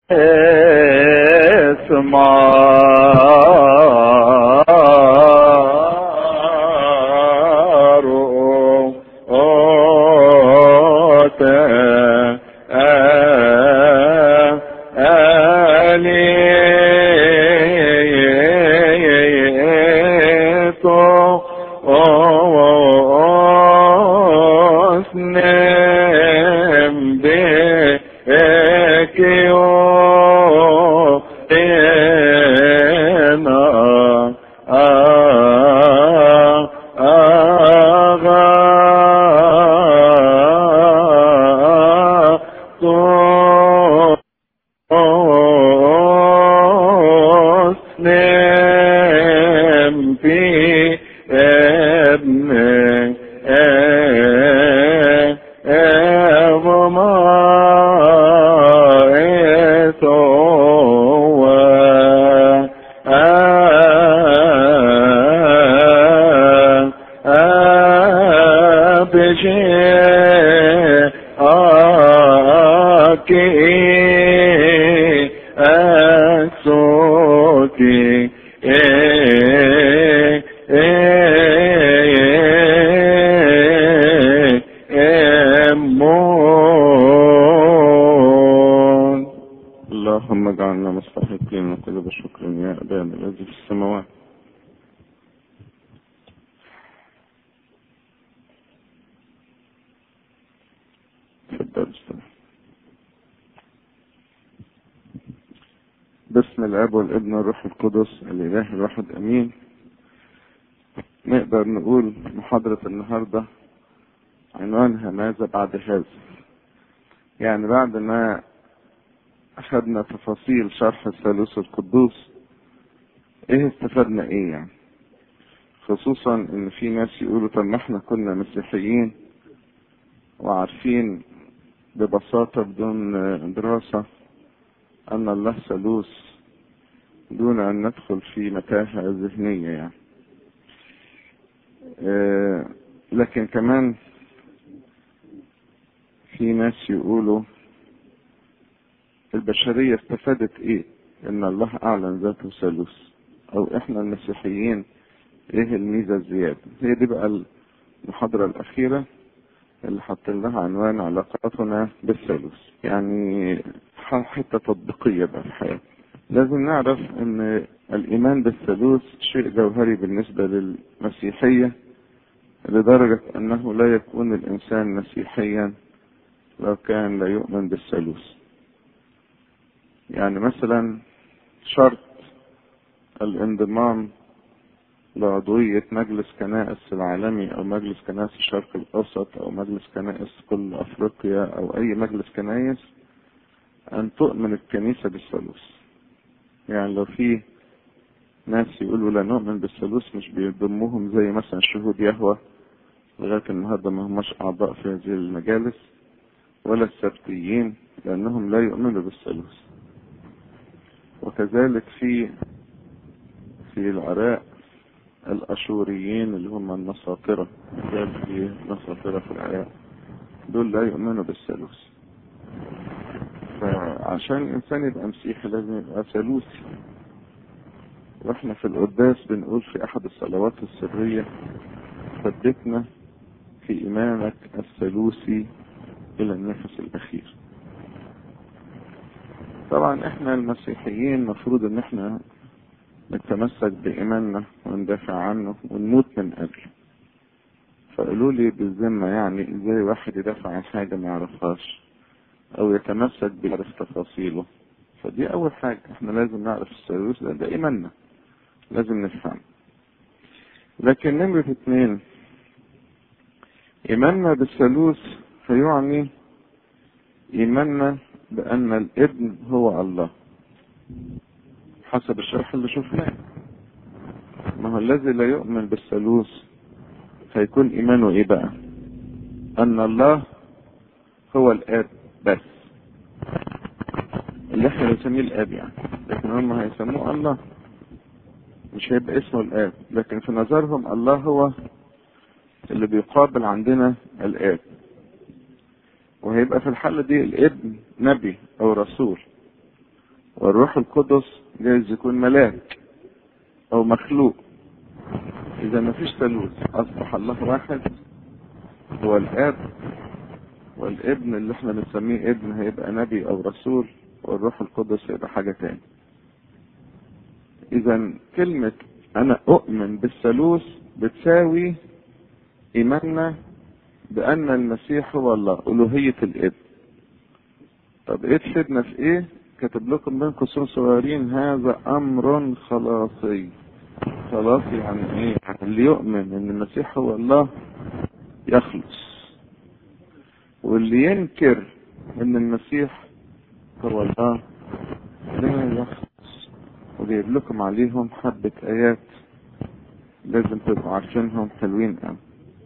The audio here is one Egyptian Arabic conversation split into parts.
اللهم اجعلنا مستحقين وقلب شكر يا أبانا الذي في السماوات تفضل استاذ. باسم الاب والابن والروح القدس الاله الواحد امين نقدر نقول محاضرة النهاردة عنوانها ماذا بعد هذا يعني بعد ما اخذنا تفاصيل شرح الثالوث القدوس ايه استفدنا ايه يعني خصوصا ان في ناس يقولوا طب ما احنا كنا مسيحيين وعارفين ببساطة بدون دراسة ان الله ثالوث دون ان ندخل في متاهة ذهنية يعني اه لكن كمان في ناس يقولوا البشرية استفادت ايه ان الله اعلن ذاته ثالوث او احنا المسيحيين ايه الميزة الزيادة هي دي بقى المحاضرة الاخيرة اللي حاطين لها عنوان علاقاتنا بالثالوث يعني حتة تطبيقية بقى في الحياة لازم نعرف ان الايمان بالثالوث شيء جوهري بالنسبة للمسيحية لدرجة انه لا يكون الانسان مسيحيا لو كان لا يؤمن بالثالوث يعني مثلا شرط الانضمام لعضوية مجلس كنائس العالمي او مجلس كنائس الشرق الاوسط او مجلس كنائس كل افريقيا او اي مجلس كنائس ان تؤمن الكنيسة بالثالوث يعني لو في ناس يقولوا لا نؤمن بالثالوث مش بيضموهم زي مثلا شهود يهوى لغاية النهاردة ما هماش اعضاء في هذه المجالس ولا السبتيين لانهم لا يؤمنوا بالثالوث وكذلك في في العراق الاشوريين اللي هم النصاطرة كان في نصاطرة في العراق دول لا يؤمنوا بالثالوث فعشان الانسان يبقى مسيحي لازم يبقى ثالوثي واحنا في القداس بنقول في احد الصلوات السرية ثبتنا في ايمانك الثالوثي الى النفس الاخير طبعا احنا المسيحيين مفروض ان احنا نتمسك بإيماننا وندافع عنه ونموت من أجله فقالوا لي بالذمة يعني ازاي واحد يدافع عن حاجة ما يعرفهاش أو يتمسك بيعرف تفاصيله فدي أول حاجة احنا لازم نعرف الثالوث ده, ده إيماننا لازم نفهم لكن نمرة اتنين إيماننا بالثالوث فيعني إيماننا بأن الابن هو الله حسب الشرح اللي شفناه ما هو الذي لا يؤمن بالثالوث هيكون ايمانه ايه بقى ان الله هو الاب بس اللي احنا بنسميه الاب يعني لكن هم هيسموه الله مش هيبقى اسمه الاب لكن في نظرهم الله هو اللي بيقابل عندنا الاب وهيبقى في الحالة دي الابن نبي او رسول والروح القدس جايز يكون ملاك او مخلوق اذا ما فيش ثالوث اصبح الله واحد هو الاب والابن اللي احنا بنسميه ابن هيبقى نبي او رسول والروح القدس هيبقى حاجة تاني اذا كلمة انا اؤمن بالثالوث بتساوي ايماننا بان المسيح هو الله الوهية الابن طب ايه تفيدنا في ايه كاتب لكم بين قوسين صغيرين هذا امر خلاصي خلاصي يعني ايه يعني اللي يؤمن ان المسيح هو الله يخلص واللي ينكر ان المسيح هو الله لا يخلص وجايب لكم عليهم حبة ايات لازم تبقوا عارفينهم حلوين قوي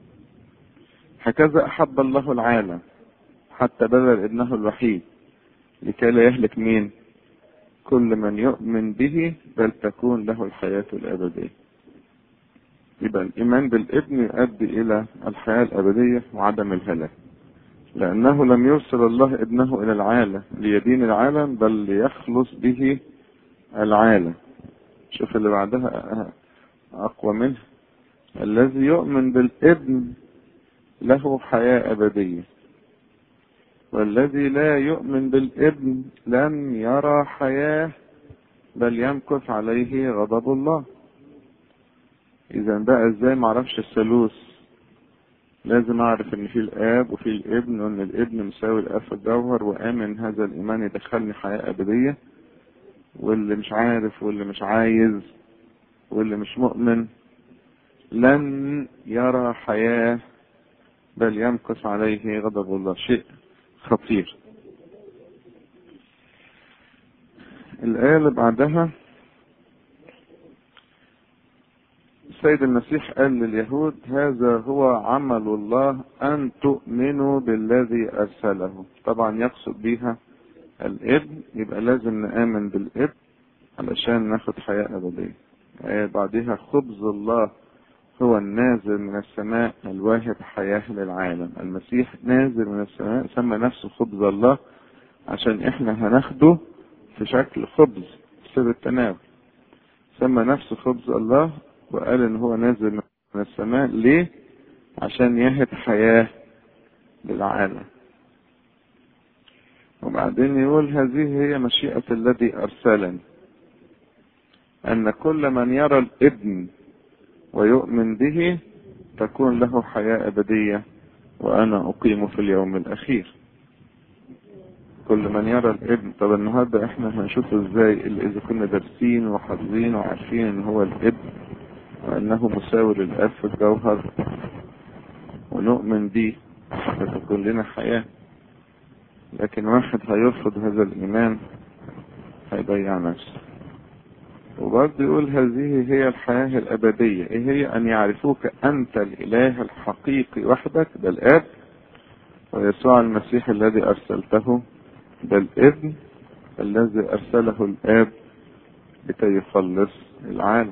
هكذا احب الله العالم حتى بذل ابنه الوحيد لكي لا يهلك مين كل من يؤمن به بل تكون له الحياة الأبدية يبقى الإيمان بالابن يؤدي إلى الحياة الأبدية وعدم الهلاك لأنه لم يرسل الله ابنه إلى العالم ليدين العالم بل ليخلص به العالم شوف اللي بعدها أقوى منه الذي يؤمن بالابن له حياة أبدية والذي لا يؤمن بالابن لن يرى حياة بل يمكث عليه غضب الله اذا بقى ازاي معرفش الثالوث لازم اعرف ان في الاب وفي الابن وان الابن مساوي الاب في الجوهر وامن هذا الايمان يدخلني حياة ابدية واللي مش عارف واللي مش عايز واللي مش مؤمن لن يرى حياة بل يمكث عليه غضب الله شيء خطير الآية اللي بعدها السيد المسيح قال لليهود هذا هو عمل الله أن تؤمنوا بالذي أرسله طبعا يقصد بيها الابن يبقى لازم نآمن بالابن علشان ناخد حياة أبدية آية بعدها خبز الله هو النازل من السماء الواهب حياة للعالم المسيح نازل من السماء سمى نفسه خبز الله عشان احنا هناخده في شكل خبز سر التناول سمى نفسه خبز الله وقال ان هو نازل من السماء ليه عشان يهب حياة للعالم وبعدين يقول هذه هي مشيئة الذي أرسلني أن كل من يرى الابن ويؤمن به تكون له حياة أبدية وأنا أقيم في اليوم الأخير كل من يرى الابن طب النهاردة احنا هنشوف ازاي اللي اذا كنا دارسين وحافظين وعارفين ان هو الابن وانه مساوي للاب في الجوهر ونؤمن به فتكون لنا حياة لكن واحد هيرفض هذا الايمان هيضيع نفسه وبرضه يقول هذه هي الحياة الأبدية إيه هي أن يعرفوك أنت الإله الحقيقي وحدك ده الآب ويسوع المسيح الذي أرسلته ده الابن الذي أرسله الآب لكي يخلص العالم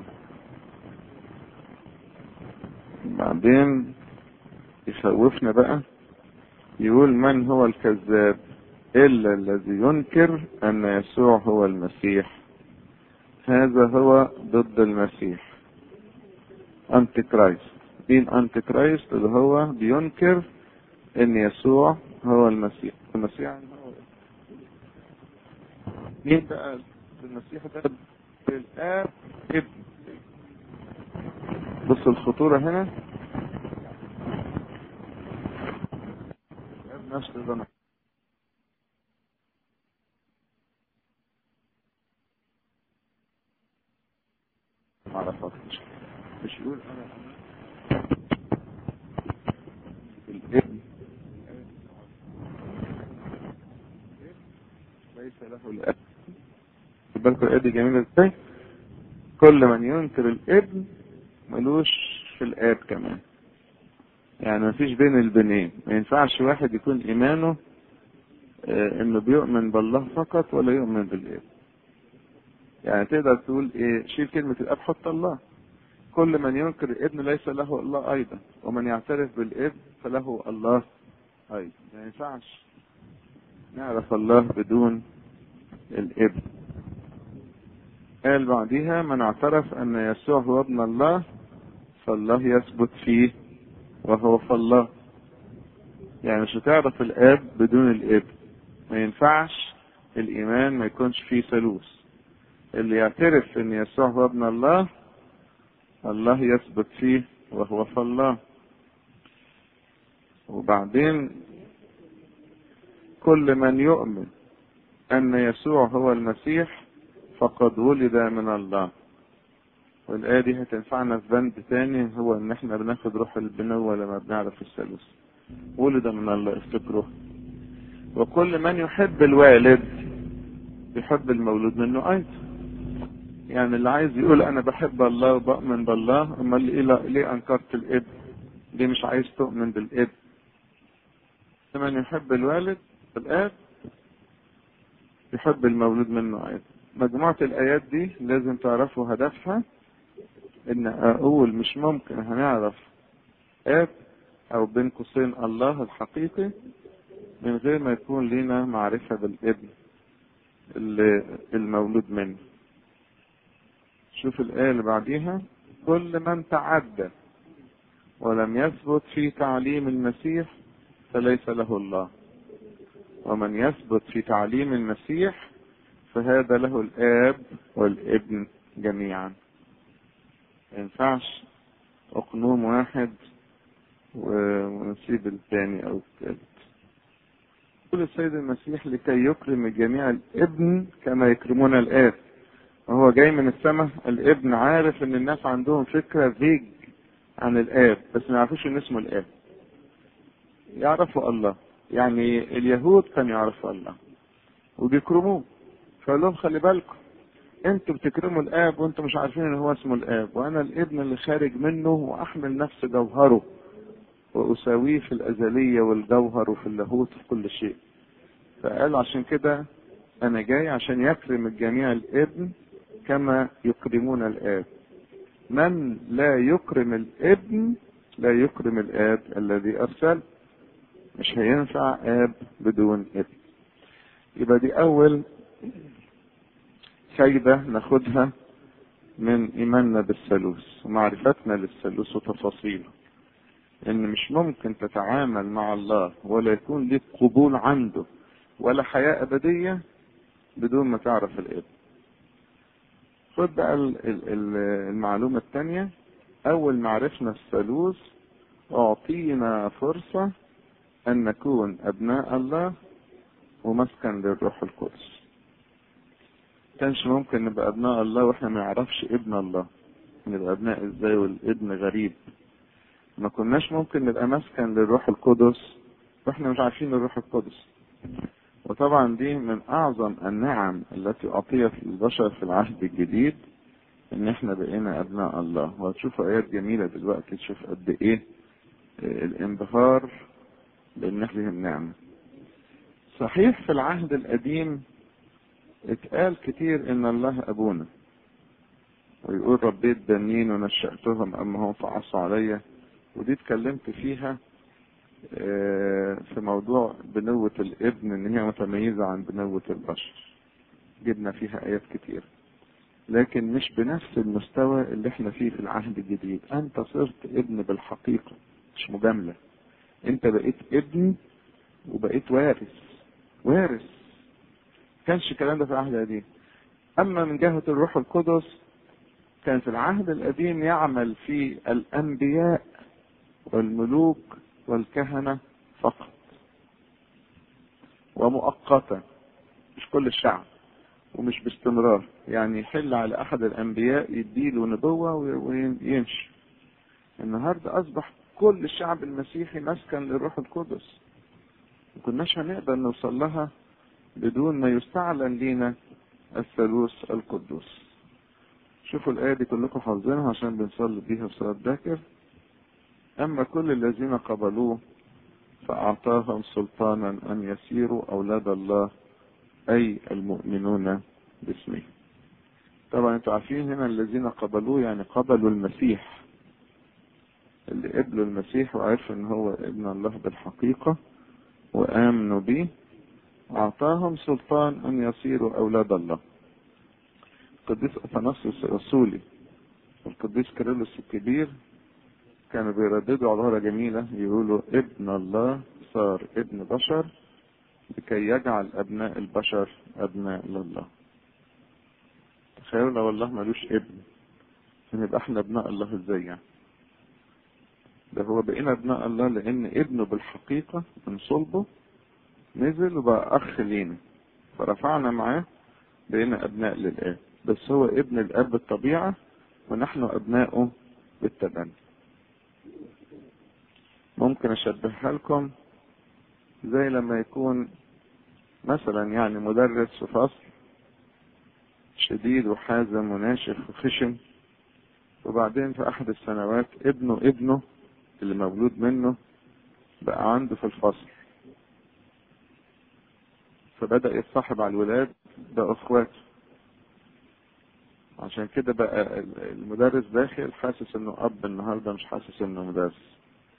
بعدين يخوفنا بقى يقول من هو الكذاب إلا الذي ينكر أن يسوع هو المسيح هذا هو ضد المسيح أنتي كرايست مين أنتي كرايست اللي هو بينكر أن يسوع هو المسيح المسيح يعني هو مين بقى المسيح ده الآب ابن بص الخطورة هنا الآب نفسه ده معرفتش مش يقول انا الابن ليس له الاب بالكم الاب دي جميله ازاي كل من ينكر الابن ملوش في الاب كمان يعني مفيش بين البنين ما ينفعش واحد يكون ايمانه آه انه بيؤمن بالله فقط ولا يؤمن بالابن يعني تقدر تقول ايه شيل كلمة الاب حط الله كل من ينكر الابن ليس له الله ايضا ومن يعترف بالابن فله الله ايضا ما ينفعش نعرف الله بدون الابن قال بعدها من اعترف ان يسوع هو ابن الله فالله يثبت فيه وهو في الله يعني مش هتعرف الاب بدون الابن ما ينفعش الايمان ما يكونش فيه ثالوث اللي يعترف ان يسوع هو ابن الله الله يثبت فيه وهو في الله وبعدين كل من يؤمن ان يسوع هو المسيح فقد ولد من الله والآية دي هتنفعنا في بند تاني هو إن إحنا بناخد روح البنوة لما بنعرف الثالوث. ولد من الله افتكروه. وكل من يحب الوالد يحب المولود منه أيضا. يعني اللي عايز يقول أنا بحب الله وبؤمن بالله أمال ليه ليه أنكرت الابن؟ ليه مش عايز تؤمن بالابن؟ من يحب الوالد الآب يحب المولود منه أيضا. مجموعة الآيات دي لازم تعرفوا هدفها إن أقول مش ممكن هنعرف آب أو بين قوسين الله الحقيقي من غير ما يكون لنا معرفة بالابن اللي المولود منه. شوف الآية اللي بعديها كل من تعدى ولم يثبت في تعليم المسيح فليس له الله ومن يثبت في تعليم المسيح فهذا له الآب والابن جميعا ما ينفعش أقنوم واحد ونسيب الثاني أو الثالث يقول السيد المسيح لكي يكرم الجميع الابن كما يكرمون الآب وهو جاي من السماء الابن عارف ان الناس عندهم فكرة فيج عن الآب بس ما يعرفوش ان اسمه الآب يعرفوا الله يعني اليهود كانوا يعرفوا الله وبيكرموه فقال لهم خلي بالكم انتوا بتكرموا الاب وانتوا مش عارفين ان هو اسمه الاب وانا الابن اللي خارج منه واحمل نفس جوهره واساويه في الازليه والجوهر وفي اللاهوت في كل شيء فقال عشان كده انا جاي عشان يكرم الجميع الابن كما يكرمون الاب من لا يكرم الابن لا يكرم الاب الذي ارسل مش هينفع اب بدون ابن يبقى دي اول فايدة ناخدها من إيماننا بالثالوث ومعرفتنا للثالوث وتفاصيله إن مش ممكن تتعامل مع الله ولا يكون لك قبول عنده ولا حياة أبدية بدون ما تعرف الابن خد بقى المعلومة الثانية أول ما عرفنا الثالوث أعطينا فرصة أن نكون أبناء الله ومسكن للروح القدس كانش ممكن نبقى ابناء الله واحنا ما نعرفش ابن الله نبقى ابناء ازاي والابن غريب ما كناش ممكن نبقى مسكن للروح القدس واحنا مش عارفين الروح القدس وطبعا دي من اعظم النعم التي اعطيت للبشر في العهد الجديد ان احنا بقينا ابناء الله وهتشوفوا ايات جميله دلوقتي تشوف قد ايه الانبهار بان احنا النعمه صحيح في العهد القديم اتقال كتير ان الله ابونا ويقول ربيت بنين ونشأتهم اما هم فعصوا عليا ودي اتكلمت فيها في موضوع بنوة الابن ان هي متميزة عن بنوة البشر جبنا فيها ايات كتير لكن مش بنفس المستوى اللي احنا فيه في العهد الجديد انت صرت ابن بالحقيقة مش مجاملة انت بقيت ابن وبقيت وارث وارث كانش الكلام ده في العهد القديم اما من جهة الروح القدس كان في العهد القديم يعمل في الانبياء والملوك والكهنة فقط ومؤقتا مش كل الشعب ومش باستمرار يعني يحل على احد الانبياء يديله نبوة ويمشي النهاردة اصبح كل الشعب المسيحي مسكن للروح القدس ما كناش هنقدر نوصل لها بدون ما يستعلن لينا الثالوث القدوس شوفوا الآية دي كلكم حافظينها عشان بنصلي بيها في صلاة باكر أما كل الذين قبلوه فأعطاهم سلطانا أن يسيروا أولاد الله أي المؤمنون باسمه طبعا انتوا عارفين هنا الذين قبلوه يعني قبلوا المسيح اللي قبلوا المسيح وعرفوا ان هو ابن الله بالحقيقة وآمنوا به أعطاهم سلطان أن يصيروا أولاد الله القديس اثناسيوس الرسولي والقديس كيرلس الكبير كانوا بيرددوا عبارة جميلة يقولوا ابن الله صار ابن بشر لكي يجعل ابناء البشر ابناء لله تخيلوا لو الله ملوش ابن نبقى احنا ابناء الله ازاي يعني ده هو بقينا ابناء الله لان ابنه بالحقيقة من صلبه نزل وبقى اخ لينا فرفعنا معاه بقينا ابناء للاب بس هو ابن الاب بالطبيعة ونحن ابناؤه بالتبني ممكن اشبهها لكم زي لما يكون مثلا يعني مدرس في فصل شديد وحازم وناشف وخشن وبعدين في احد السنوات ابنه ابنه اللي مولود منه بقى عنده في الفصل فبدأ يتصاحب على الولاد بقوا اخواته عشان كده بقى المدرس داخل حاسس انه اب النهارده مش حاسس انه مدرس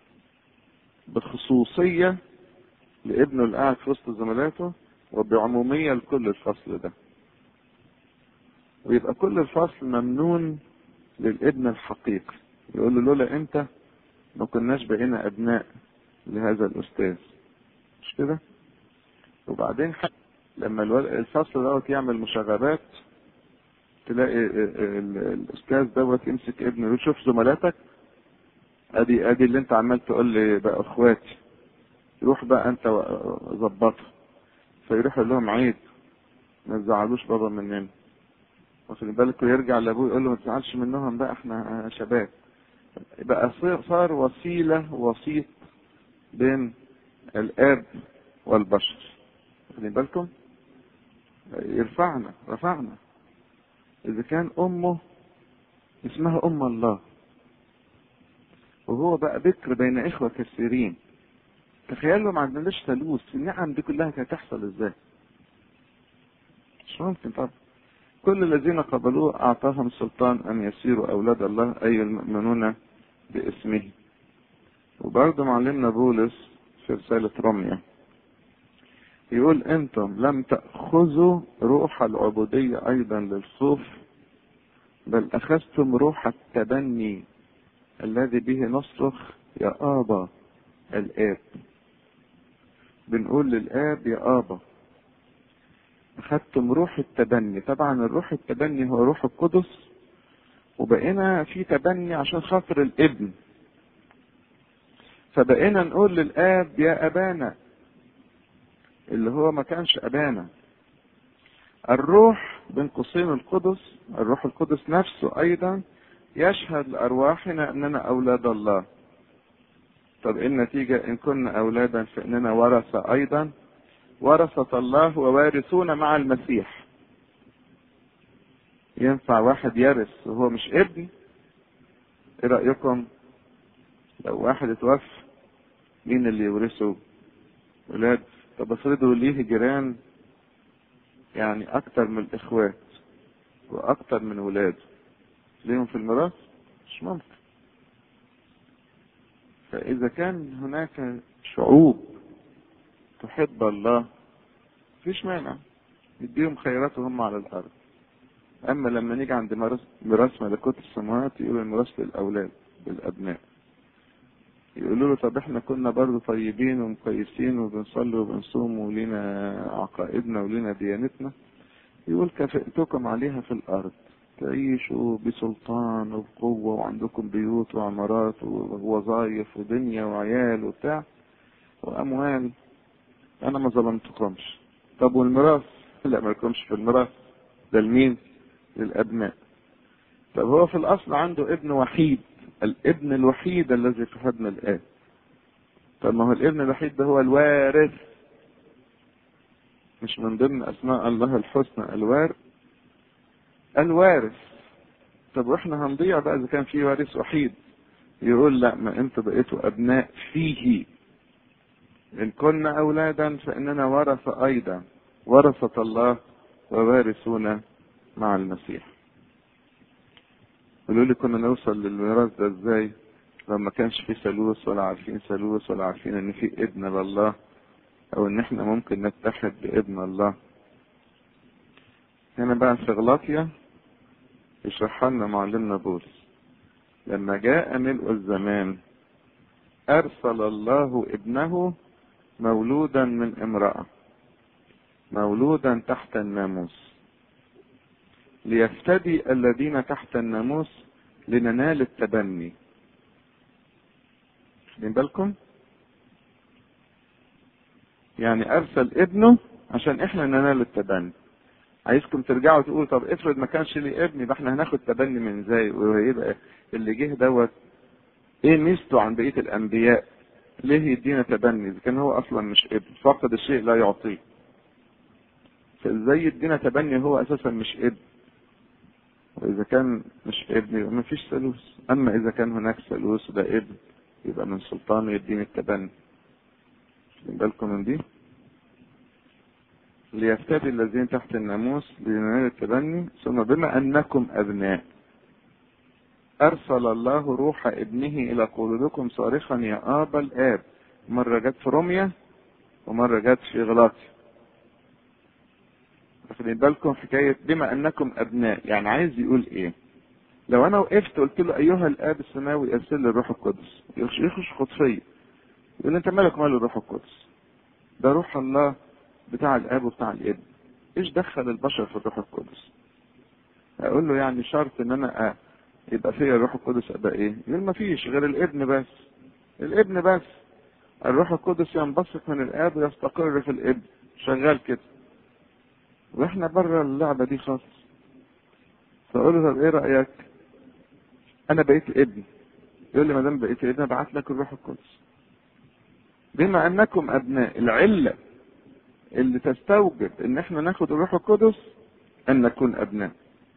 بخصوصية لابنه اللي قاعد في وسط زملاته وبعمومية لكل الفصل ده ويبقى كل الفصل ممنون للابن الحقيقي يقول له لولا انت ما كناش بقينا ابناء لهذا الاستاذ مش كده وبعدين لما الفصل دوت يعمل مشاغبات تلاقي الاستاذ دوت يمسك ابنه يقول شوف زملاتك ادي ادي اللي انت عمال تقول لي بقى اخواتي روح بقى انت ظبطها فيروح يقول لهم عيب ما تزعلوش بابا مننا واخد بالك ويرجع لابوه يقول له ما تزعلش منهم بقى احنا شباب بقى صار وسيله وسيط بين الاب والبشر واخدين بالكم يرفعنا رفعنا اذا كان امه اسمها ام الله وهو بقى بكر بين اخوة كثيرين تخيلوا ما عندناش ثالوث النعم دي كلها كانت تحصل ازاي مش ممكن طبعا كل الذين قبلوه اعطاهم السلطان ان يصيروا اولاد الله اي المؤمنون باسمه وبرضه معلمنا بولس في رسالة رمية يقول انتم لم تأخذوا روح العبودية ايضا للخوف بل اخذتم روح التبني الذي به نصرخ يا آبا الآب بنقول للآب يا آبا أخذتم روح التبني طبعا الروح التبني هو روح القدس وبقينا في تبني عشان خاطر الابن فبقينا نقول للآب يا أبانا اللي هو ما كانش أبانا الروح بين قوسين القدس الروح القدس نفسه أيضا يشهد لأرواحنا أننا أولاد الله طب إيه النتيجة إن كنا أولادا فإننا ورثة أيضا ورثة الله ووارثون مع المسيح ينفع واحد يرث وهو مش ابن ايه رأيكم لو واحد اتوفى مين اللي يورثه ولاد طب افرضوا ليه جيران يعني اكتر من الاخوات واكتر من ولاده ليهم في الميراث مش ممكن فاذا كان هناك شعوب تحب الله مفيش مانع يديهم خيرات وهم على الارض اما لما نيجي عند ميراث ملكوت السماوات يقولوا الميراث للاولاد للابناء يقولوا له طب احنا كنا برضه طيبين ومكويسين وبنصلي وبنصوم ولينا عقائدنا ولينا ديانتنا يقول كافئتكم عليها في الارض تعيشوا بسلطان وبقوة وعندكم بيوت وعمارات ووظائف ودنيا وعيال وبتاع واموال انا ما ظلمتكمش طب والميراث لا ما لكمش في الميراث ده لمين للابناء طب هو في الاصل عنده ابن وحيد الابن الوحيد الذي في حضن الاب طب ما هو الابن الوحيد ده هو الوارث مش من ضمن اسماء الله الحسنى الوارث الوارث طب واحنا هنضيع بقى اذا كان في وارث وحيد يقول لا ما انتوا بقيتوا ابناء فيه ان كنا اولادا فاننا ورثة ايضا ورثة الله ووارثون مع المسيح قالوا لي كنا نوصل للميراث ده ازاي لو ما كانش في ثالوث ولا عارفين ثالوث ولا عارفين ان في ابن لله او ان احنا ممكن نتحد بابن الله هنا بقى في غلاطيا يشرحها لنا معلمنا بولس لما جاء ملء الزمان أرسل الله ابنه مولودا من امرأة مولودا تحت الناموس ليفتدي الذين تحت الناموس لننال التبني واخدين بالكم يعني ارسل ابنه عشان احنا ننال التبني عايزكم ترجعوا تقولوا طب افرض ما كانش لي ابني يبقى احنا هناخد تبني من ازاي ويبقى اللي جه دوت ايه ميزته عن بقيه الانبياء ليه يدينا تبني اذا كان هو اصلا مش ابن فقد الشيء لا يعطيه فازاي يدينا تبني هو اساسا مش ابن واذا كان مش ابن يبقى ما فيش ثالوث اما اذا كان هناك ثالوث ده ابن يبقى من سلطانه يديني التبني واخدين بالكم من دي ليفتدي الذين تحت الناموس لينال التبني ثم بما انكم ابناء ارسل الله روح ابنه الى قلوبكم صارخا يا ابا الاب مره جت في روميا ومره جت في غلاطيا واخدين بالكم حكايه بما انكم ابناء يعني عايز يقول ايه لو انا وقفت قلت له ايها الاب السماوي ارسل لي الروح القدس يخش خطفيه يقول انت مالك مال الروح القدس ده روح الله بتاع الاب وبتاع الابن ايش دخل البشر في الروح القدس اقول له يعني شرط ان انا يبقى فيا الروح القدس ابقى ايه يقول ما فيش غير الابن بس الابن بس الروح القدس ينبثق من الاب ويستقر في الابن شغال كده واحنا بره اللعبه دي خالص فاقول له طب ايه رايك انا بقيت ابن يقول لي ما دام بقيت ابن ابعت لك الروح القدس بما انكم ابناء العله اللي تستوجب ان احنا ناخد الروح القدس ان نكون ابناء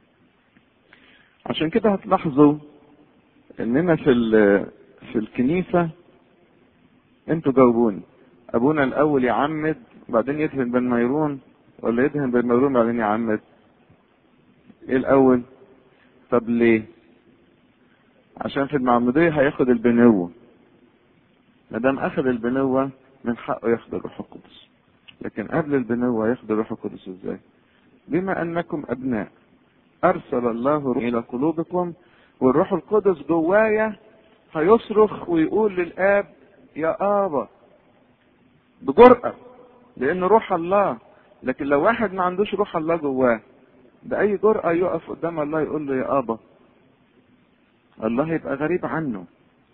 عشان كده هتلاحظوا اننا في في الكنيسه انتوا جاوبوني ابونا الاول يعمد وبعدين يدهن بالميرون ولا يدهن بالميرون وبعدين يعمد ايه الاول طب ليه عشان في المعموديه هياخد البنوه ما دام اخذ البنوه من حقه ياخد الروح القدس لكن قبل البنوه ياخد الروح القدس ازاي بما انكم ابناء ارسل الله الى قلوبكم والروح القدس جوايا هيصرخ ويقول للاب يا ابا بجرأة لان روح الله لكن لو واحد ما عندوش روح الله جواه بأي جرأة يقف قدام الله يقول له يا ابا الله يبقى غريب عنه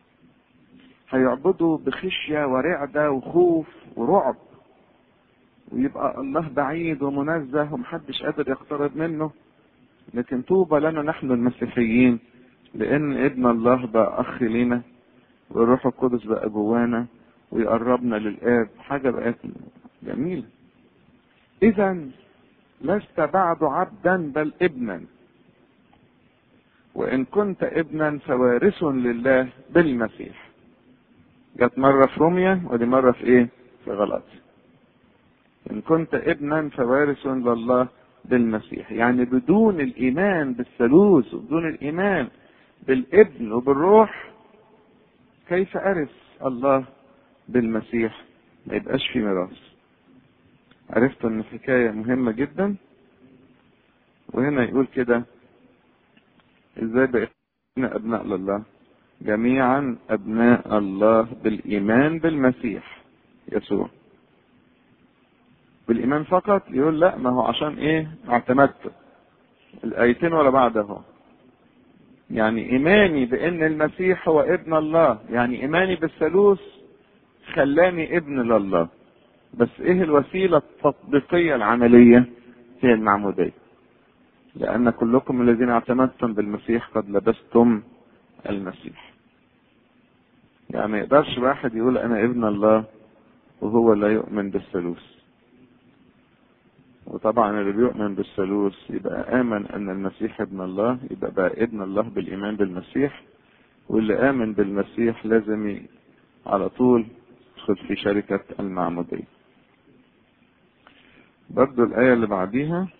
هيعبده بخشية ورعدة وخوف ورعب ويبقى الله بعيد ومنزه ومحدش قادر يقترب منه لكن طوبى لنا نحن المسيحيين لان ابن الله بقى اخ لينا والروح القدس بقى جوانا ويقربنا للاب حاجه بقت جميله اذا لست بعد عبدا بل ابنا وان كنت ابنا فوارث لله بالمسيح جت مره في روميا ودي مره في ايه في غلطيا ان كنت ابنا فوارث لله بالمسيح يعني بدون الايمان بالثالوث وبدون الايمان بالابن وبالروح كيف ارث الله بالمسيح ما يبقاش في ميراث عرفت ان الحكاية مهمة جدا وهنا يقول كده ازاي بقينا ابناء لله جميعا ابناء الله بالايمان بالمسيح يسوع بالايمان فقط يقول لا ما هو عشان ايه اعتمدت الايتين ورا بعض اهو يعني ايماني بان المسيح هو ابن الله يعني ايماني بالثالوث خلاني ابن لله بس ايه الوسيلة التطبيقية العملية هي المعمودية لان كلكم الذين اعتمدتم بالمسيح قد لبستم المسيح يعني ما يقدرش واحد يقول انا ابن الله وهو لا يؤمن بالثالوث وطبعا اللي بيؤمن بالثالوث يبقى آمن أن المسيح ابن الله يبقى بقى ابن الله بالإيمان بالمسيح واللي آمن بالمسيح لازم على طول يدخل في شركة المعمودية برضو الآية اللي بعديها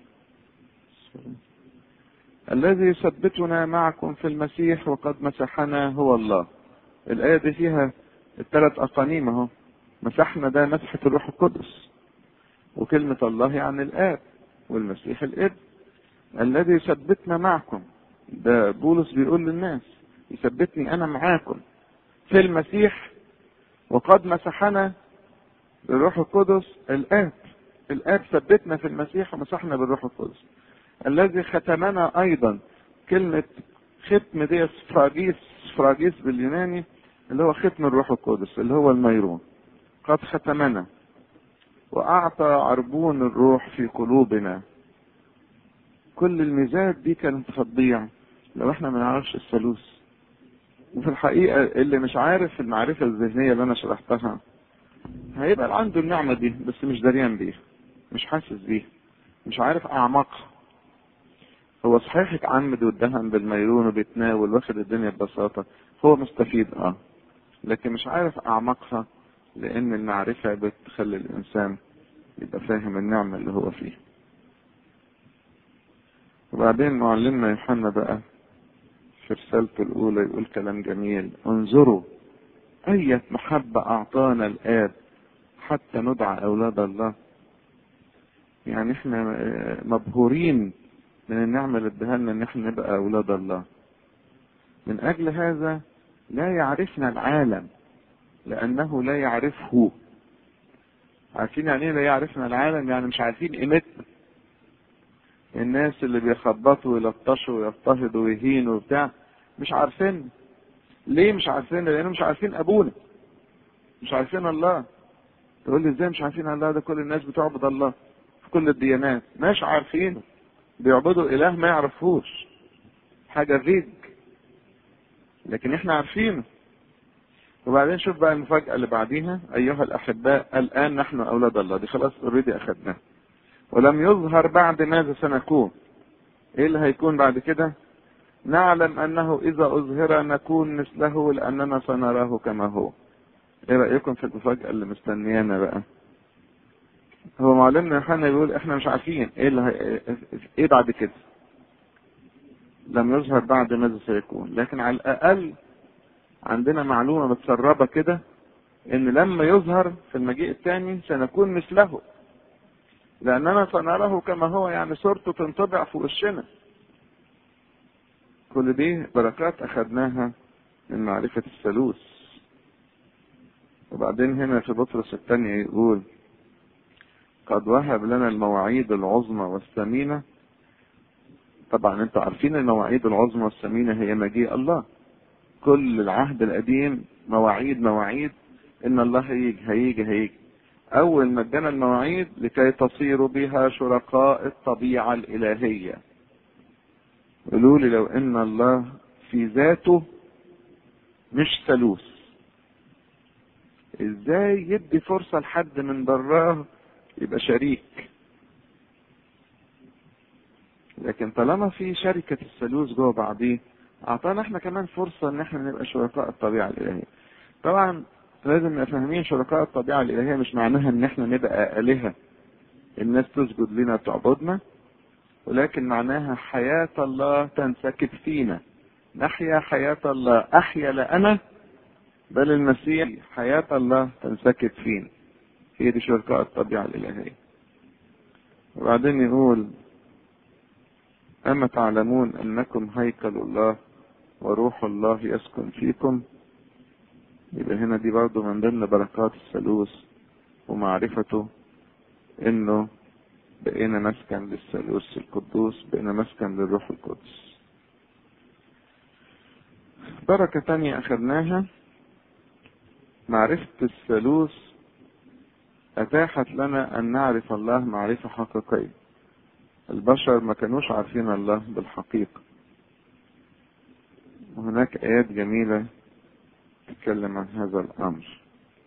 الذي يثبتنا معكم في المسيح وقد مسحنا هو الله الآية دي فيها الثلاث أقانيم اهو مسحنا ده مسحة الروح القدس وكلمة الله عن الآب والمسيح الابن الذي يثبتنا معكم ده بولس بيقول للناس يثبتني انا معاكم في المسيح وقد مسحنا بالروح القدس الاب الاب ثبتنا في المسيح ومسحنا بالروح القدس الذي ختمنا ايضا كلمة ختم دي سفراجيس سفراجيس باليوناني اللي هو ختم الروح القدس اللي هو الميرون قد ختمنا واعطى عربون الروح في قلوبنا كل الميزات دي كانت هتضيع لو احنا ما نعرفش الثالوث وفي الحقيقة اللي مش عارف المعرفة الذهنية اللي انا شرحتها هيبقى عنده النعمة دي بس مش دريان بيها مش حاسس بيها مش عارف اعماقها هو صحيح اتعمد واتدهن بالميرون وبيتناول واخد الدنيا ببساطة هو مستفيد اه لكن مش عارف اعماقها لان المعرفة بتخلي الانسان يبقى فاهم النعمة اللي هو فيها وبعدين معلمنا يوحنا بقى في رسالته الأولى يقول كلام جميل انظروا أية محبة أعطانا الآب حتى ندعى أولاد الله يعني احنا مبهورين من النعمة اللي ادها لنا ان احنا نبقى أولاد الله من أجل هذا لا يعرفنا العالم لأنه لا يعرفه عارفين يعني ايه لا يعرفنا العالم يعني مش عارفين قيمتنا الناس اللي بيخبطوا ويلطشوا ويضطهدوا ويهينوا وبتاع مش عارفين ليه مش عارفين لانهم مش عارفين ابونا مش عارفين الله تقول لي ازاي مش عارفين الله ده كل الناس بتعبد الله في كل الديانات مش عارفينه بيعبدوا اله ما يعرفوش حاجه فيج لكن احنا عارفينه وبعدين شوف بقى المفاجاه اللي بعديها ايها الاحباء الان نحن اولاد الله دي خلاص اوريدي اخدناها ولم يظهر بعد ماذا سنكون ايه اللي هيكون بعد كده نعلم انه اذا اظهر نكون مثله لاننا سنراه كما هو ايه رايكم في المفاجاه اللي مستنيانا بقى هو معلمنا يوحنا يقول احنا مش عارفين ايه اللي هي... ايه بعد كده لم يظهر بعد ماذا سيكون لكن على الاقل عندنا معلومه متسربه كده ان لما يظهر في المجيء الثاني سنكون مثله لأننا سنراه كما هو يعني صورته تنطبع في وشنا كل دي بركات أخذناها من معرفة الثالوث وبعدين هنا في بطرس الثانية يقول قد وهب لنا المواعيد العظمى والثمينة طبعا انتوا عارفين المواعيد العظمى والثمينة هي مجيء الله كل العهد القديم مواعيد مواعيد ان الله هيجي هيجي هيجي أول ما ادانا المواعيد لكي تصيروا بها شركاء الطبيعة الإلهية قولوا لي لو إن الله في ذاته مش ثالوث إزاي يدي فرصة لحد من براه يبقى شريك لكن طالما في شركة الثالوث جوه بعضيه أعطانا احنا كمان فرصة إن احنا نبقى شركاء الطبيعة الإلهية طبعا لازم نبقى فاهمين شركاء الطبيعة الإلهية مش معناها إن إحنا نبقى آلهة الناس تسجد لنا تعبدنا ولكن معناها حياة الله تنسكب فينا نحيا حياة الله أحيا لا أنا بل المسيح حياة الله تنسكب فينا هي دي شركاء الطبيعة الإلهية وبعدين يقول أما تعلمون أنكم هيكل الله وروح الله يسكن فيكم يبقى هنا دي برضه من ضمن بركات الثالوث ومعرفته انه بقينا مسكن للثالوث القدوس بقينا مسكن للروح القدس بركة تانية أخذناها معرفة الثالوث أتاحت لنا أن نعرف الله معرفة حقيقية البشر ما كانوش عارفين الله بالحقيقة وهناك آيات جميلة تتكلم عن هذا الأمر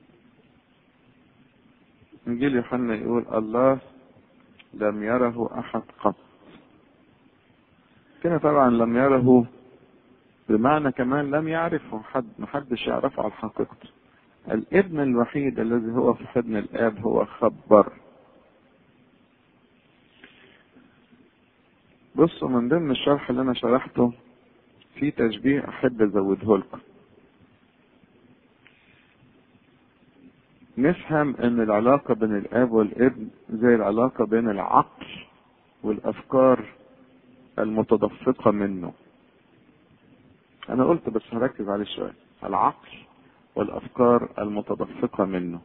إنجيل يوحنا يقول الله لم يره أحد قط كده طبعا لم يره بمعنى كمان لم يعرفه حد محدش يعرفه على حقيقته الابن الوحيد الذي هو في حضن الاب هو خبر بصوا من ضمن الشرح اللي انا شرحته في تشبيه احب ازوده لكم نفهم ان العلاقة بين الاب والابن زي العلاقة بين العقل والافكار المتدفقة منه انا قلت بس هركز عليه شويه العقل والافكار المتدفقه منه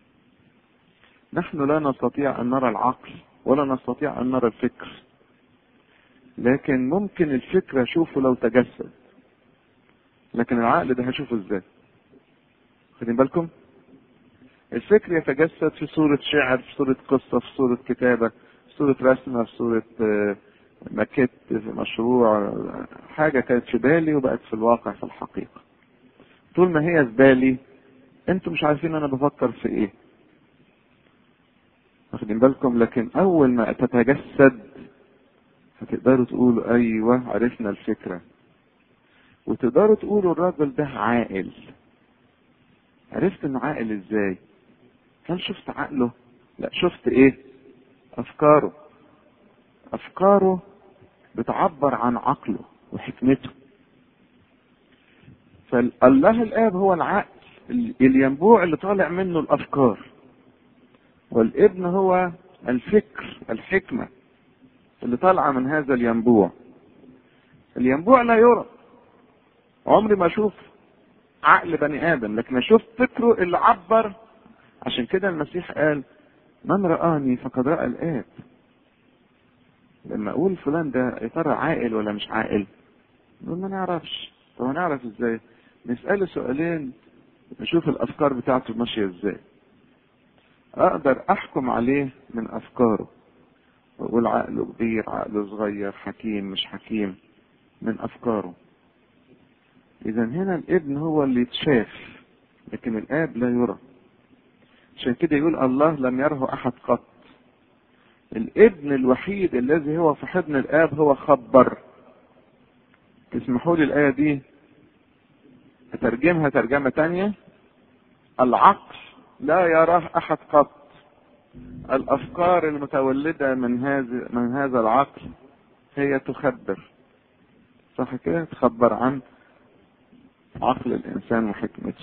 نحن لا نستطيع ان نرى العقل ولا نستطيع ان نرى الفكر لكن ممكن الفكر اشوفه لو تجسد لكن العقل ده هشوفه ازاي خدين بالكم الفكر يتجسد في صورة شعر في صورة قصة في صورة كتابة في صورة رسمة في صورة ماكيت في مشروع حاجة كانت في بالي وبقت في الواقع في الحقيقة طول ما هي في بالي انتوا مش عارفين انا بفكر في ايه واخدين بالكم لكن اول ما تتجسد هتقدروا تقولوا ايوه عرفنا الفكرة وتقدروا تقولوا الراجل ده عاقل عرفت انه عاقل ازاي هل شفت عقله لا شفت ايه افكاره افكاره بتعبر عن عقله وحكمته فالله الاب هو العقل الينبوع اللي طالع منه الافكار والابن هو الفكر الحكمه اللي طالعه من هذا الينبوع الينبوع لا يرى عمري ما اشوف عقل بني ادم لكن اشوف فكره اللي عبر عشان كده المسيح قال من رآني فقد رأى الآب لما اقول فلان ده يا ترى عاقل ولا مش عاقل نقول ما نعرفش طب هنعرف ازاي نسأله سؤالين نشوف الافكار بتاعته ماشية ازاي اقدر احكم عليه من افكاره واقول عقله كبير عقله صغير حكيم مش حكيم من افكاره اذا هنا الابن هو اللي يتشاف لكن الاب لا يرى عشان كده يقول الله لم يره احد قط الابن الوحيد الذي هو في حضن الاب هو خبر تسمحوا لي الايه دي اترجمها ترجمه تانية العقل لا يراه احد قط الافكار المتولده من هذا من هذا العقل هي تخبر صح كده تخبر عن عقل الانسان وحكمته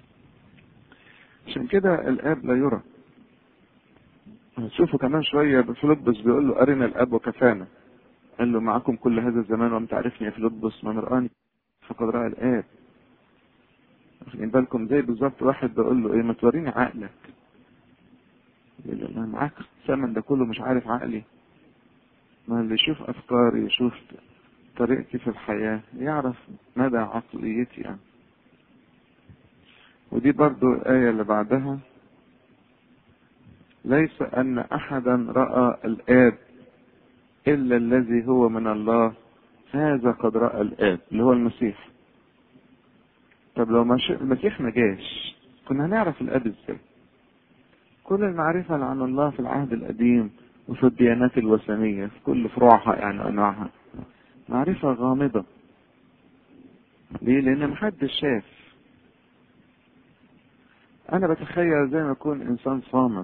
عشان كده الاب لا يرى هتشوفوا كمان شوية فيلبس بيقول له أرنا الأب وكفانا قال له معكم كل هذا الزمان وأنت تعرفني يا فيلبس من رآني فقد رأى الآب واخدين بالكم زي بالظبط واحد بيقول له إيه ما توريني عقلك يقول له أنا معاك الثمن ده كله مش عارف عقلي ما اللي يشوف أفكاري يشوف طريقتي في الحياة يعرف مدى عقليتي يعني ودي برضو الآية اللي بعدها ليس أن أحدا رأى الآب إلا الذي هو من الله هذا قد رأى الآب اللي هو المسيح طب لو مش... المسيح ما جاش كنا هنعرف الآب إزاي كل المعرفة عن الله في العهد القديم وفي الديانات الوثنية في كل فروعها يعني أنواعها معرفة غامضة ليه؟ لأن محدش شاف أنا بتخيل زي ما يكون إنسان صامت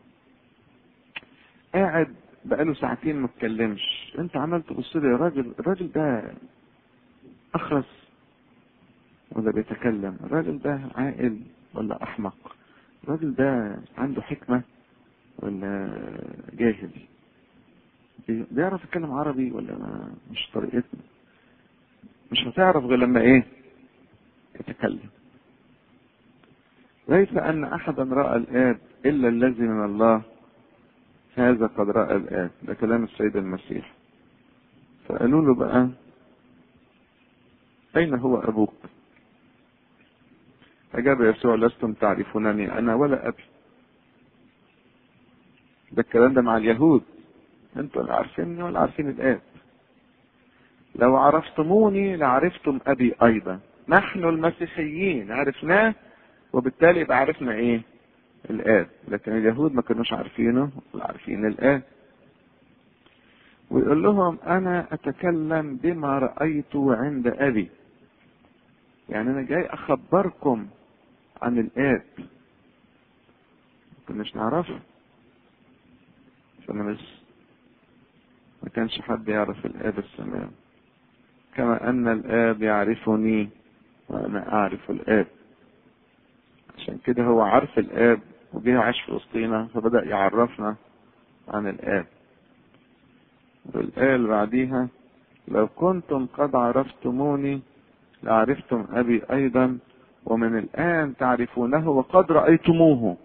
قاعد بقاله ساعتين ما اتكلمش انت عمال تبص لي الراجل الراجل ده اخرس ولا بيتكلم الراجل ده عاقل ولا احمق الراجل ده عنده حكمة ولا جاهل بيعرف يتكلم عربي ولا مش طريقتنا مش هتعرف غير لما ايه يتكلم ليس ان احدا راى الاب الا الذي من الله هذا قد رأى الآب ده كلام السيد المسيح فقالوا له بقى أين هو أبوك أجاب يسوع لستم تعرفونني أنا ولا أبي ده الكلام ده مع اليهود انتوا لا عارفيني ولا عارفين الآب لو عرفتموني لعرفتم أبي أيضا نحن المسيحيين عرفناه وبالتالي يبقى عرفنا إيه الآب لكن اليهود ما كانوش عارفينه ولا عارفين الآب ويقول لهم أنا أتكلم بما رأيته عند أبي يعني أنا جاي أخبركم عن الآب ما كناش نعرفه فأنا مش ما كانش حد يعرف الآب السماوي كما أن الآب يعرفني وأنا أعرف الآب عشان كده هو عارف الآب وجه عاش في وسطينا فبدأ يعرفنا عن الآب والآية اللي بعديها لو كنتم قد عرفتموني لعرفتم أبي أيضا ومن الآن تعرفونه وقد رأيتموه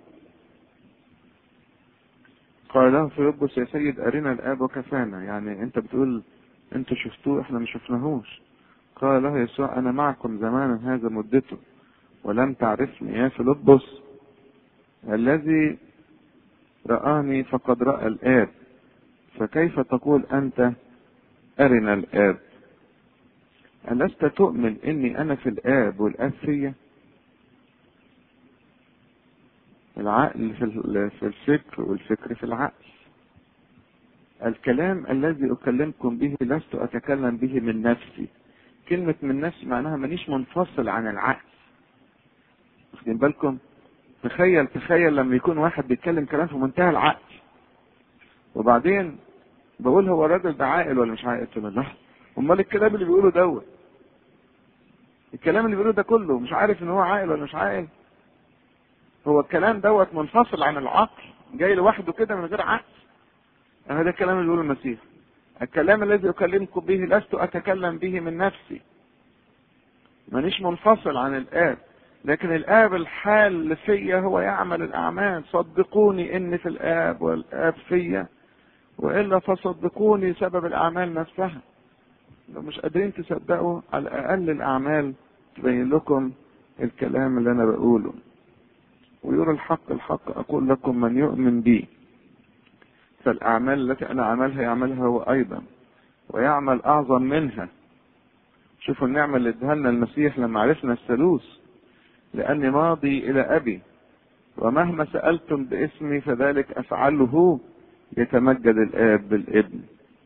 قال له فيلبس يا سيد أرنا الآب وكفانا يعني أنت بتقول أنتوا شفتوه إحنا ما شفناهوش قال له يسوع أنا معكم زمانا هذا مدته ولم تعرفني يا فيلبس الذي رآني فقد رأى الآب فكيف تقول أنت أرنا الآب ألست تؤمن إني أنا في الآب والآب فيا العقل في في الفكر والفكر في العقل الكلام الذي أكلمكم به لست أتكلم به من نفسي كلمة من نفسي معناها مانيش منفصل عن العقل واخدين بالكم تخيل تخيل لما يكون واحد بيتكلم كلام في منتهى العقل وبعدين بقول هو الراجل ده عاقل ولا مش عاقل قلت له لا امال الكلام اللي بيقوله دوت الكلام اللي بيقوله ده كله مش عارف ان هو عاقل ولا مش عاقل هو الكلام دوت منفصل عن العقل جاي لوحده كده من غير عقل هذا الكلام اللي بيقوله المسيح الكلام الذي اكلمكم به لست اتكلم به من نفسي مانيش منفصل عن الاب لكن الاب الحال فيا هو يعمل الاعمال صدقوني ان في الاب والاب فيا والا فصدقوني سبب الاعمال نفسها لو مش قادرين تصدقوا على الاقل الاعمال تبين لكم الكلام اللي انا بقوله ويرى الحق الحق اقول لكم من يؤمن بي فالاعمال التي انا اعملها يعملها هو ايضا ويعمل اعظم منها شوفوا النعمه اللي ادها لنا المسيح لما عرفنا الثالوث لاني ماضي الى ابي ومهما سالتم باسمي فذلك افعله يتمجد الاب بالابن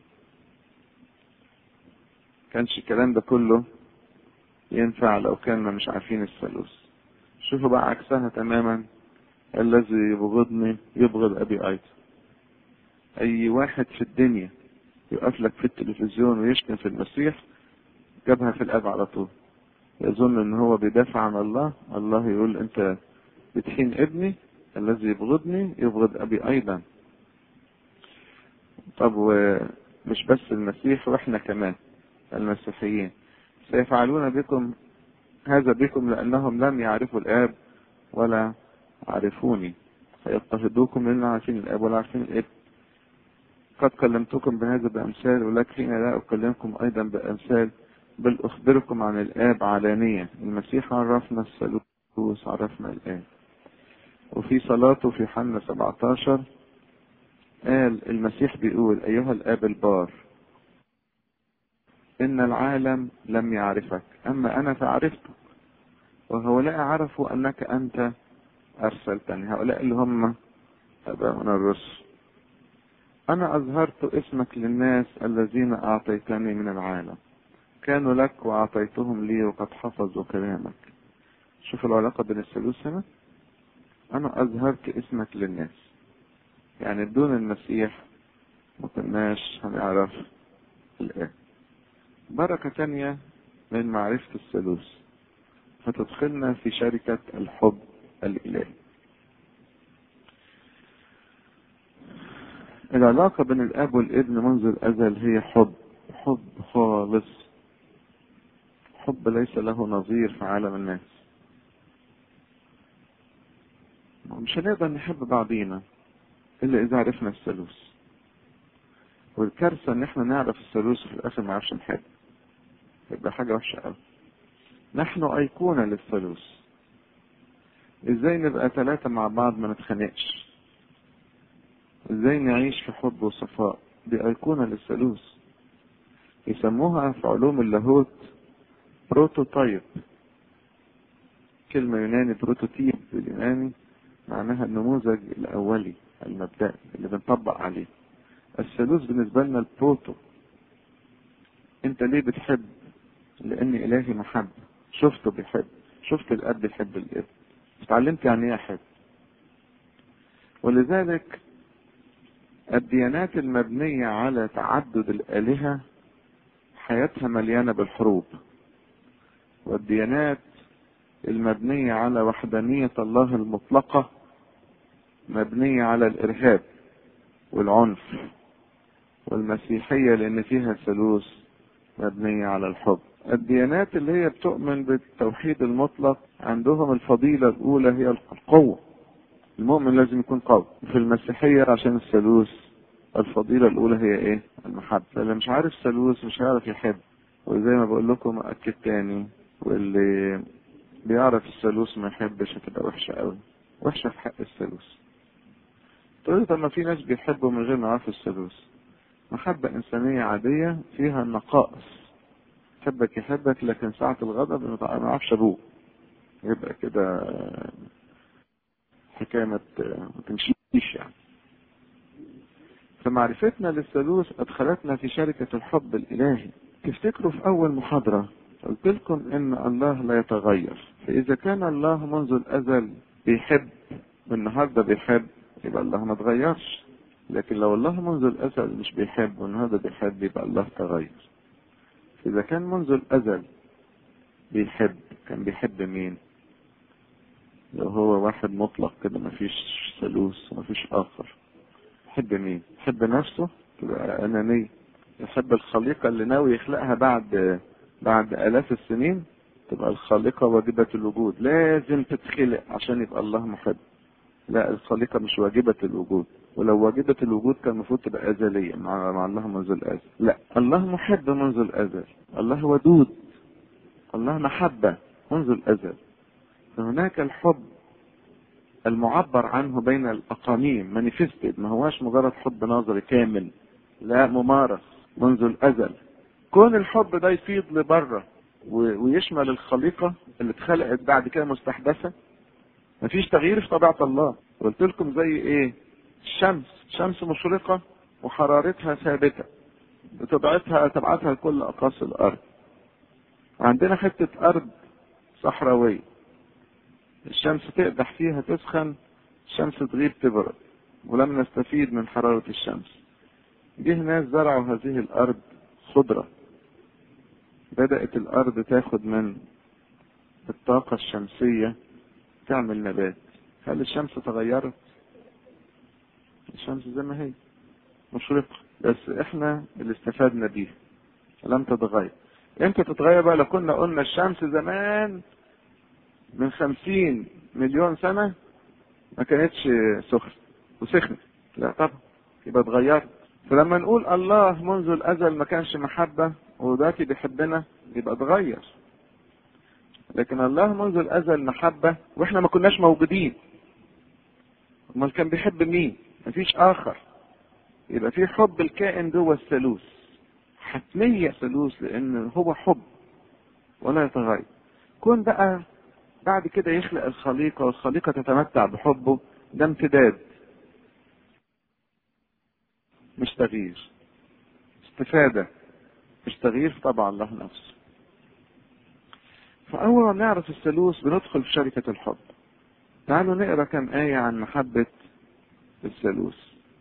كانش الكلام ده كله ينفع لو كنا مش عارفين الثالوث شوفوا بقى عكسها تماما الذي يبغضني يبغض ابي ايضا اي واحد في الدنيا يقف لك في التلفزيون ويشتم في المسيح جابها في الاب على طول يظن ان هو بيدافع عن الله الله يقول انت بتحين ابني الذي يبغضني يبغض ابي ايضا طب ومش بس المسيح واحنا كمان المسيحيين سيفعلون بكم هذا بكم لانهم لم يعرفوا الاب ولا عرفوني فيضطهدوكم لان عارفين الاب ولا عارفين الابن قد كلمتكم بهذا بامثال ولكن لا اكلمكم ايضا بامثال بل اخبركم عن الاب علانيه المسيح عرفنا الثالوث عرفنا الاب وفي صلاته في حنا 17 قال المسيح بيقول ايها الاب البار ان العالم لم يعرفك اما انا فعرفتك وهؤلاء عرفوا انك انت ارسلتني هؤلاء اللي هم اباؤنا الرسل انا اظهرت اسمك للناس الذين اعطيتني من العالم كانوا لك واعطيتهم لي وقد حفظوا كلامك شوف العلاقه بين الثالوث هنا انا اظهرت اسمك للناس يعني بدون المسيح ما كناش هنعرف الآن بركة تانية من معرفة الثالوث فتدخلنا في شركة الحب الإلهي العلاقة بين الأب والابن منذ الأزل هي حب حب خالص حب ليس له نظير في عالم الناس مش هنقدر نحب بعضينا الا اذا عرفنا الثالوث والكارثه ان احنا نعرف الثالوث وفي الاخر ما نعرفش نحب يبقى حاجه وحشه قوي نحن ايقونه للثالوث ازاي نبقى ثلاثه مع بعض ما نتخانقش ازاي نعيش في حب وصفاء دي ايقونه للثالوث يسموها في علوم اللاهوت بروتوتايب كلمة يوناني بروتوتيب باليوناني معناها النموذج الأولي المبدئي اللي بنطبق عليه الثالوث بالنسبة لنا البروتو انت ليه بتحب لان الهي محب شفته بيحب شفت الاب بيحب الابن اتعلمت يعني ايه احب ولذلك الديانات المبنية على تعدد الآلهة حياتها مليانة بالحروب والديانات المبنية على وحدانية الله المطلقة مبنية على الإرهاب والعنف والمسيحية لأن فيها ثالوث مبنية على الحب الديانات اللي هي بتؤمن بالتوحيد المطلق عندهم الفضيلة الأولى هي القوة المؤمن لازم يكون قوي في المسيحية عشان الثالوث الفضيلة الأولى هي إيه؟ المحبة اللي مش عارف ثالوث مش هيعرف يحب وزي ما بقول لكم أكد تاني واللي بيعرف الثالوث ما يحبش هتبقى وحشة قوي وحشة في حق الثالوث تقول لي طب ما في ناس بيحبوا من غير ما يعرفوا الثالوث محبة إنسانية عادية فيها النقائص يحبك يحبك لكن ساعة الغضب ما تعرفش أبوه يبقى كده حكاية ما تمشيش يعني فمعرفتنا للثالوث أدخلتنا في شركة الحب الإلهي تفتكروا في أول محاضرة قلت لكم إن الله لا يتغير فإذا كان الله منذ الأزل بيحب والنهارده بيحب يبقى الله ما تغيرش لكن لو الله منذ الأزل مش بيحب والنهارده بيحب يبقى الله تغير إذا كان منذ الأزل بيحب كان بيحب مين؟ لو هو واحد مطلق كده مفيش ثالوث مفيش آخر يحب مين؟ يحب نفسه تبقى أنانية يحب الخليقة اللي ناوي يخلقها بعد بعد آلاف السنين تبقى الخالقة واجبة الوجود لازم تتخلق عشان يبقى الله محب لا الخالقة مش واجبة الوجود ولو واجبة الوجود كان المفروض تبقى أزلية مع, مع الله منذ الأزل لا الله محب منذ الأزل الله ودود الله محبة منذ الأزل فهناك الحب المعبر عنه بين الأقانيم مانيفستد ما هواش مجرد حب نظري كامل لا ممارس منذ الأزل كون الحب ده يفيض لبره ويشمل الخليقة اللي اتخلقت بعد كده مستحدثة مفيش تغيير في طبيعة الله قلت لكم زي ايه الشمس شمس مشرقة وحرارتها ثابتة بطبيعتها تبعتها لكل أقاصي الأرض وعندنا حتة أرض صحراوية الشمس تقدح فيها تسخن الشمس تغيب تبرد ولم نستفيد من حرارة الشمس جه ناس زرعوا هذه الأرض خضرة بدأت الأرض تاخد من الطاقة الشمسية تعمل نبات هل الشمس تغيرت؟ الشمس زي ما هي مشرقة بس احنا اللي استفدنا بيها لم تتغير امتى تتغير بقى لو كنا قلنا الشمس زمان من خمسين مليون سنة ما كانتش سخن وسخنت لا طبعا يبقى اتغيرت فلما نقول الله منذ الازل ما كانش محبة ودلوقتي بيحبنا يبقى اتغير لكن الله منذ الازل محبة واحنا ما كناش موجودين امال كان بيحب مين مفيش اخر يبقى في حب الكائن جوه الثالوث حتمية ثالوث لان هو حب ولا يتغير كون بقى بعد كده يخلق الخليقة والخليقة تتمتع بحبه ده امتداد مش تغيير استفادة مش تغيير في طبع الله نفسه فأول ما نعرف الثالوث بندخل في شركة الحب تعالوا نقرا كم آية عن محبة الثالوث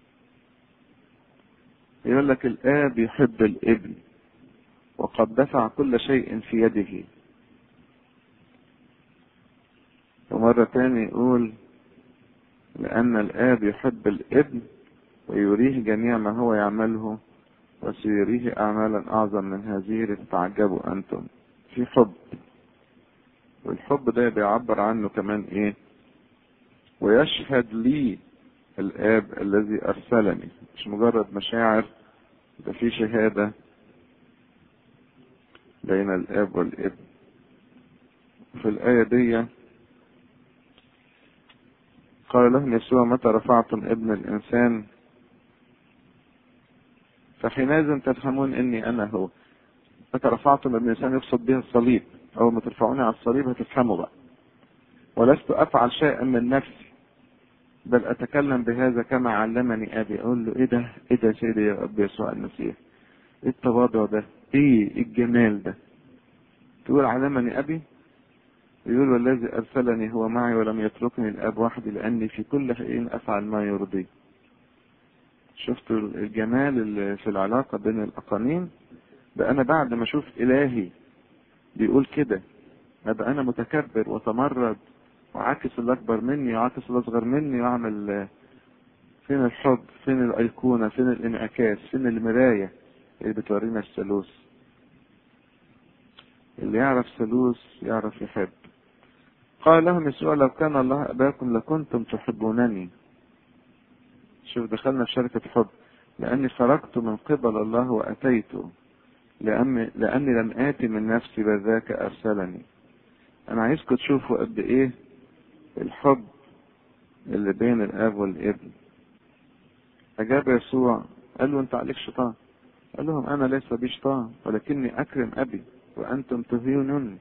يقول لك الآب يحب الابن وقد دفع كل شيء في يده ومرة تاني يقول لأن الآب يحب الابن ويريه جميع ما هو يعمله وسيريه أعمالا أعظم من هذه لتتعجبوا أنتم في حب والحب ده بيعبر عنه كمان إيه ويشهد لي الآب الذي أرسلني مش مجرد مشاعر ده في شهادة بين الآب والابن في الآية دي قال لهم يسوع متى رفعتم ابن الإنسان فحينئذ تفهمون اني انا هو متى رفعتم ابن الانسان يقصد بها الصليب اول ما ترفعوني على الصليب هتفهموا بقى ولست افعل شيئا من نفسي بل اتكلم بهذا كما علمني ابي اقول له ايه ده ايه ده يا سيدي يا اب يسوع المسيح ايه التواضع ده ايه الجمال ده تقول علمني ابي يقول والذي ارسلني هو معي ولم يتركني الاب وحدي لاني في كل حين افعل ما يرضيه شفتوا الجمال اللي في العلاقة بين الأقانيم ده أنا بعد ما أشوف إلهي بيقول كده أبقى أنا متكبر وتمرد وعاكس الأكبر مني وعاكس الأصغر مني وأعمل فين الحب فين الأيقونة فين الانعكاس فين المراية اللي بتورينا الثالوث اللي يعرف ثالوث يعرف يحب قال لهم يسوع لو كان الله أباكم لكنتم تحبونني شوف دخلنا في شركة حب لأني خرجت من قبل الله وأتيت لأني, لأني لم آتي من نفسي بل ذاك أرسلني أنا عايزكم تشوفوا قد إيه الحب اللي بين الآب والابن أجاب يسوع قال له أنت عليك شيطان قال لهم أنا ليس بي شيطان ولكني أكرم أبي وأنتم تهينوني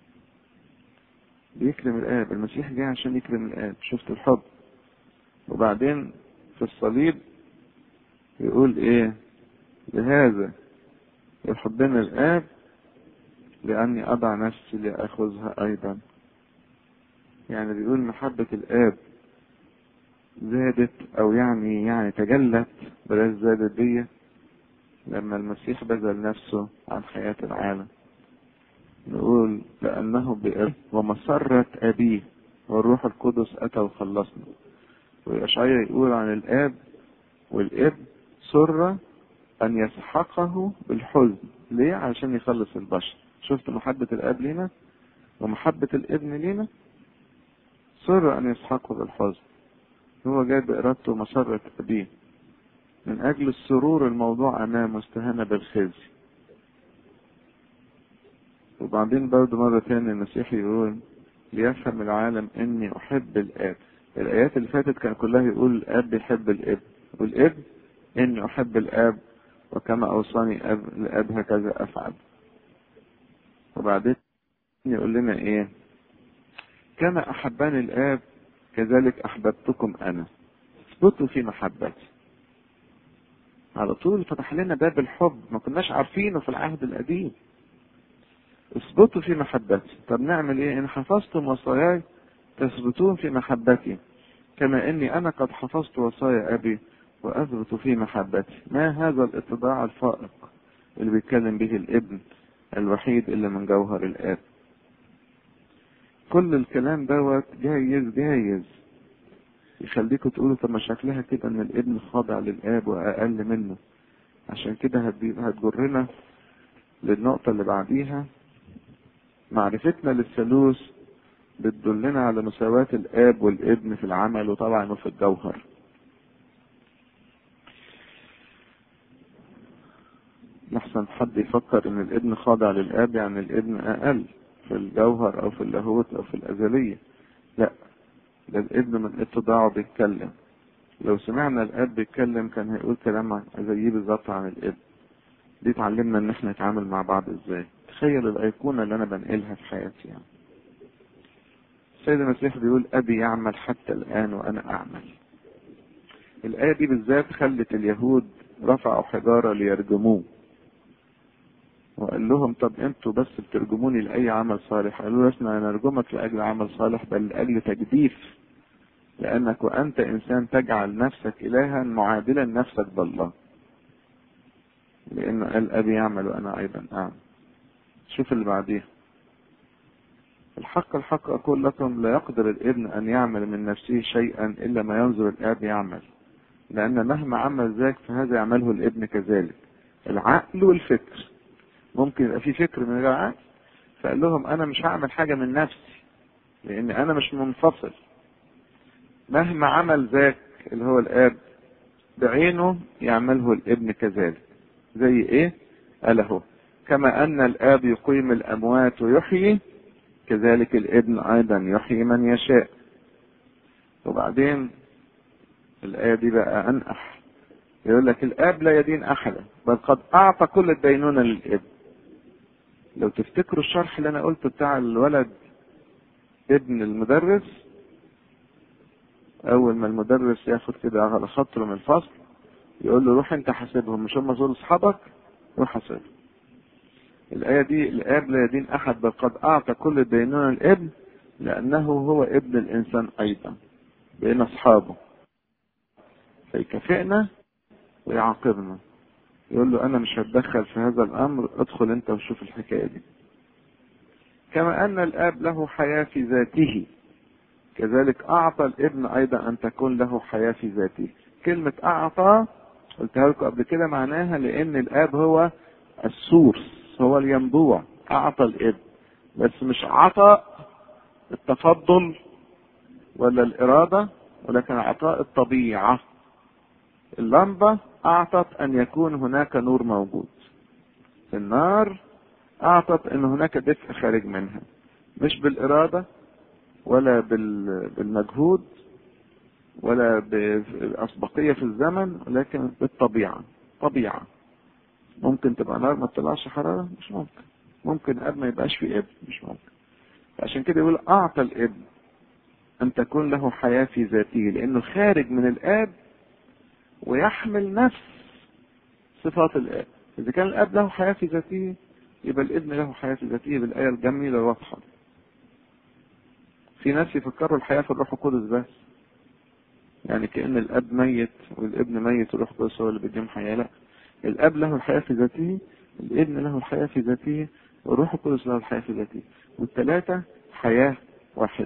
بيكرم الآب المسيح جاي عشان يكرم الآب شفت الحب وبعدين في الصليب يقول إيه لهذا يحبنا الآب لأني أضع نفسي لأخذها أيضا يعني بيقول محبة الآب زادت أو يعني يعني تجلت بلاش زادت دي لما المسيح بذل نفسه عن حياة العالم نقول لأنه بأب ومسرة أبيه والروح القدس أتى وخلصنا وإشعياء يقول عن الآب والابن سر أن يسحقه بالحزن ليه؟ عشان يخلص البشر شفت محبة الآب لينا ومحبة الابن لينا سر أن يسحقه بالحزن هو جاي بإرادته مسرة أبيه من أجل السرور الموضوع أمامه استهان بالخزي وبعدين برضه مرة تانية المسيح يقول ليفهم العالم إني أحب الآب الآيات اللي فاتت كان كلها يقول الآب بيحب الابن والابن إني أحب الآب وكما أوصاني أب الآب هكذا أفعل وبعدين يقول لنا إيه كما أحبني الآب كذلك أحببتكم أنا اثبتوا في محبتي على طول فتح لنا باب الحب ما كناش عارفينه في العهد القديم اثبتوا في محبتي طب نعمل ايه ان حفظتم وصاياي تثبتون في محبتي كما اني انا قد حفظت وصايا ابي واثبت في محبتي ما هذا الاتضاع الفائق اللي بيتكلم به الابن الوحيد اللي من جوهر الاب كل الكلام دوت جايز جايز يخليكم تقولوا طب ما شكلها كده ان الابن خاضع للاب واقل منه عشان كده هتجرنا للنقطة اللي بعديها معرفتنا للثالوث بتدلنا على مساواة الاب والابن في العمل وطبعا وفي الجوهر لحسن حد يفكر ان الابن خاضع للاب يعني الابن اقل في الجوهر او في اللاهوت او في الازلية لا ده الابن من اتضاعه بيتكلم لو سمعنا الاب بيتكلم كان هيقول كلام زيه بالظبط عن الابن دي اتعلمنا ان احنا نتعامل مع بعض ازاي تخيل الايقونة اللي انا بنقلها في حياتي يعني السيد المسيح بيقول ابي يعمل حتى الان وانا اعمل الايه دي بالذات خلت اليهود رفعوا حجارة ليرجموه وقال لهم طب انتوا بس بترجموني لاي عمل صالح قالوا لسنا نرجمك لاجل عمل صالح بل لاجل تجديف لانك وانت انسان تجعل نفسك الها معادلا نفسك بالله لانه قال ابي يعمل وانا ايضا اعمل شوف اللي بعديها الحق الحق اقول لكم لا يقدر الابن ان يعمل من نفسه شيئا الا ما ينظر الاب يعمل لان مهما عمل ذاك فهذا يعمله الابن كذلك العقل والفكر ممكن يبقى في فكر من غير عقل فقال لهم انا مش هعمل حاجه من نفسي لان انا مش منفصل مهما عمل ذاك اللي هو الاب بعينه يعمله الابن كذلك زي ايه قال اهو كما ان الاب يقيم الاموات ويحيي كذلك الابن ايضا يحيي من يشاء وبعدين الايه دي بقى انقح يقول لك الاب لا يدين احدا بل قد اعطى كل الدينونه للابن لو تفتكروا الشرح اللي انا قلته بتاع الولد ابن المدرس اول ما المدرس ياخد كده على خاطره من الفصل يقول له روح انت حاسبهم مش هم دول اصحابك روح حاسبهم الآية دي الآب لا يدين أحد بل قد أعطى كل الدينونة الابن لأنه هو ابن الإنسان أيضا بين أصحابه فيكافئنا ويعاقبنا يقول له أنا مش هتدخل في هذا الأمر ادخل أنت وشوف الحكاية دي كما أن الآب له حياة في ذاته كذلك أعطى الابن أيضا أن تكون له حياة في ذاته كلمة أعطى قلتها لكم قبل كده معناها لأن الآب هو السورس هو الينبوع أعطى الابن بس مش عطاء التفضل ولا الإرادة ولكن عطاء الطبيعة اللمبة أعطت أن يكون هناك نور موجود النار أعطت أن هناك دفء خارج منها مش بالإرادة ولا بالمجهود ولا بالأسبقية في الزمن ولكن بالطبيعة طبيعة ممكن تبقى نار ما تطلعش حرارة مش ممكن ممكن أب ما يبقاش في ابن مش ممكن عشان كده يقول أعطى الابن أن تكون له حياة في ذاته لأنه خارج من الآب ويحمل نفس صفات الآب إذا كان الآب له حياة في ذاته يبقى الابن له حياة في ذاته بالآية الجميلة الواضحة في ناس يفكروا الحياة في الروح القدس بس يعني كأن الأب ميت والابن ميت والروح القدس هو اللي بيديهم حياة لا الأب له الحياة في ذاته الابن له الحياة في ذاته والروح القدس له الحياة في ذاته والثلاثة حياة واحدة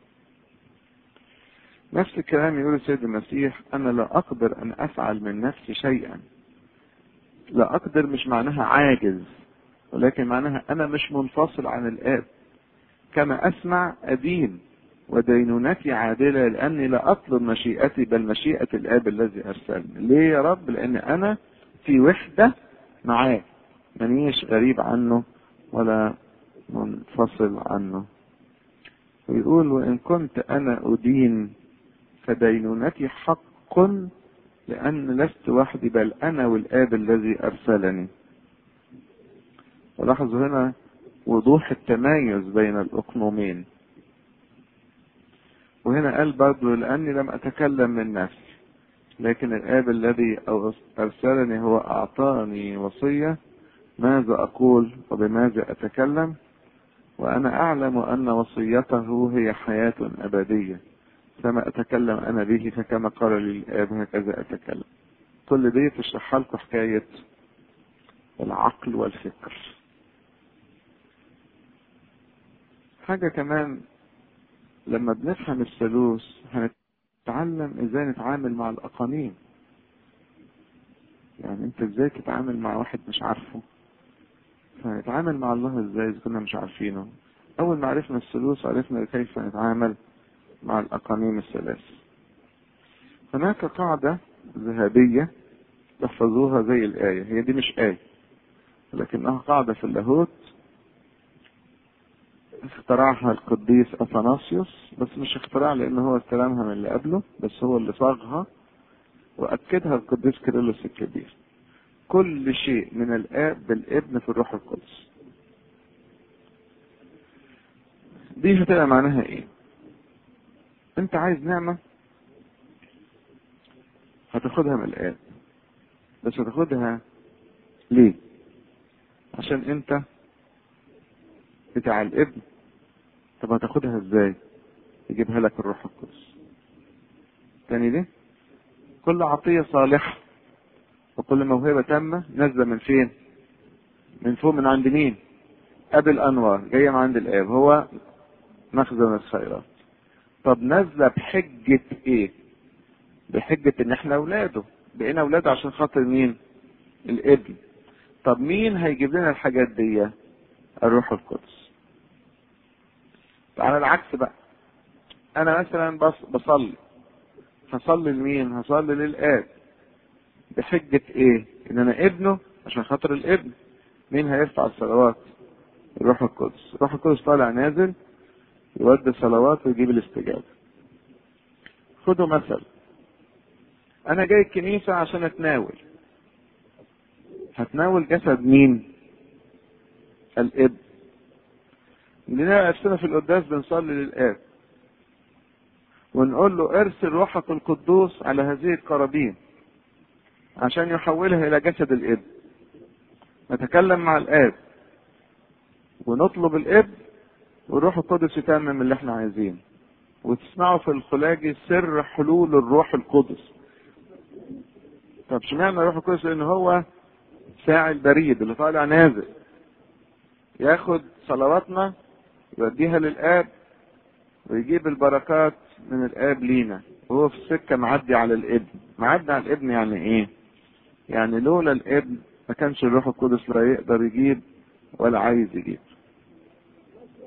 نفس الكلام يقول السيد المسيح أنا لا أقدر أن أفعل من نفسي شيئا لا أقدر مش معناها عاجز ولكن معناها أنا مش منفصل عن الآب كما أسمع أدين ودينونتي عادلة لأني لا أطلب مشيئتي بل مشيئة الآب الذي أرسلني ليه يا رب لأن أنا في وحدة معاه مانيش غريب عنه ولا منفصل عنه ويقول وإن كنت أنا أدين فدينونتي حق لأن لست وحدي بل أنا والآب الذي أرسلني ولاحظوا هنا وضوح التمايز بين الأقنومين وهنا قال برضه لأني لم أتكلم من نفسي لكن الآب الذي أرسلني هو أعطاني وصية ماذا أقول وبماذا أتكلم وأنا أعلم أن وصيته هي حياة أبدية كما أتكلم أنا به فكما قال لي الآب هكذا أتكلم كل دي تشرح لكم حكاية العقل والفكر حاجة كمان لما بنفهم الثالوث هنتعلم ازاي نتعامل مع الأقانيم يعني انت ازاي تتعامل مع واحد مش عارفه فنتعامل مع الله ازاي اذا كنا مش عارفينه اول ما عرفنا الثالوث عرفنا كيف نتعامل مع الأقانيم الثلاث هناك قاعدة ذهبية تحفظوها زي الآية هي دي مش آية لكنها قاعدة في اللاهوت اخترعها القديس أثناسيوس بس مش اختراع لأن هو استلمها من اللي قبله بس هو اللي صاغها وأكدها القديس كيرلس الكبير كل شيء من الآب بالابن في الروح القدس دي هتبقى معناها ايه انت عايز نعمة هتاخدها من الآب بس هتاخدها ليه عشان انت بتاع الابن طب هتاخدها ازاي يجيبها لك الروح القدس تاني ليه كل عطية صالحة وكل موهبة تامة نازلة من فين من فوق من عند مين ابي الانوار جاية من عند الاب هو مخزن الخيرات طب نازلة بحجة ايه بحجة ان احنا اولاده بقينا اولاده عشان خاطر مين الابن طب مين هيجيب لنا الحاجات دي الروح القدس على العكس بقى انا مثلا بص بصلي هصلي لمين هصلي للاب بحجة ايه ان انا ابنه عشان خاطر الابن مين هيرفع الصلوات الروح القدس الروح القدس طالع نازل يودي الصلوات ويجيب الاستجابة خدوا مثل انا جاي الكنيسة عشان اتناول هتناول جسد مين الاب لنا نفسنا في القداس بنصلي للاب ونقول له ارسل روحك القدوس على هذه القرابين عشان يحولها الى جسد الاب نتكلم مع الاب ونطلب الاب والروح القدس يتمم اللي احنا عايزينه وتسمعوا في الخلاجي سر حلول الروح القدس طب اشمعنى الروح القدس لان هو ساعي البريد اللي طالع نازل ياخد صلواتنا يوديها للاب ويجيب البركات من الاب لينا وهو في السكه معدي على الابن معدي على الابن يعني ايه يعني لولا الابن ما كانش الروح القدس لا يقدر يجيب ولا عايز يجيب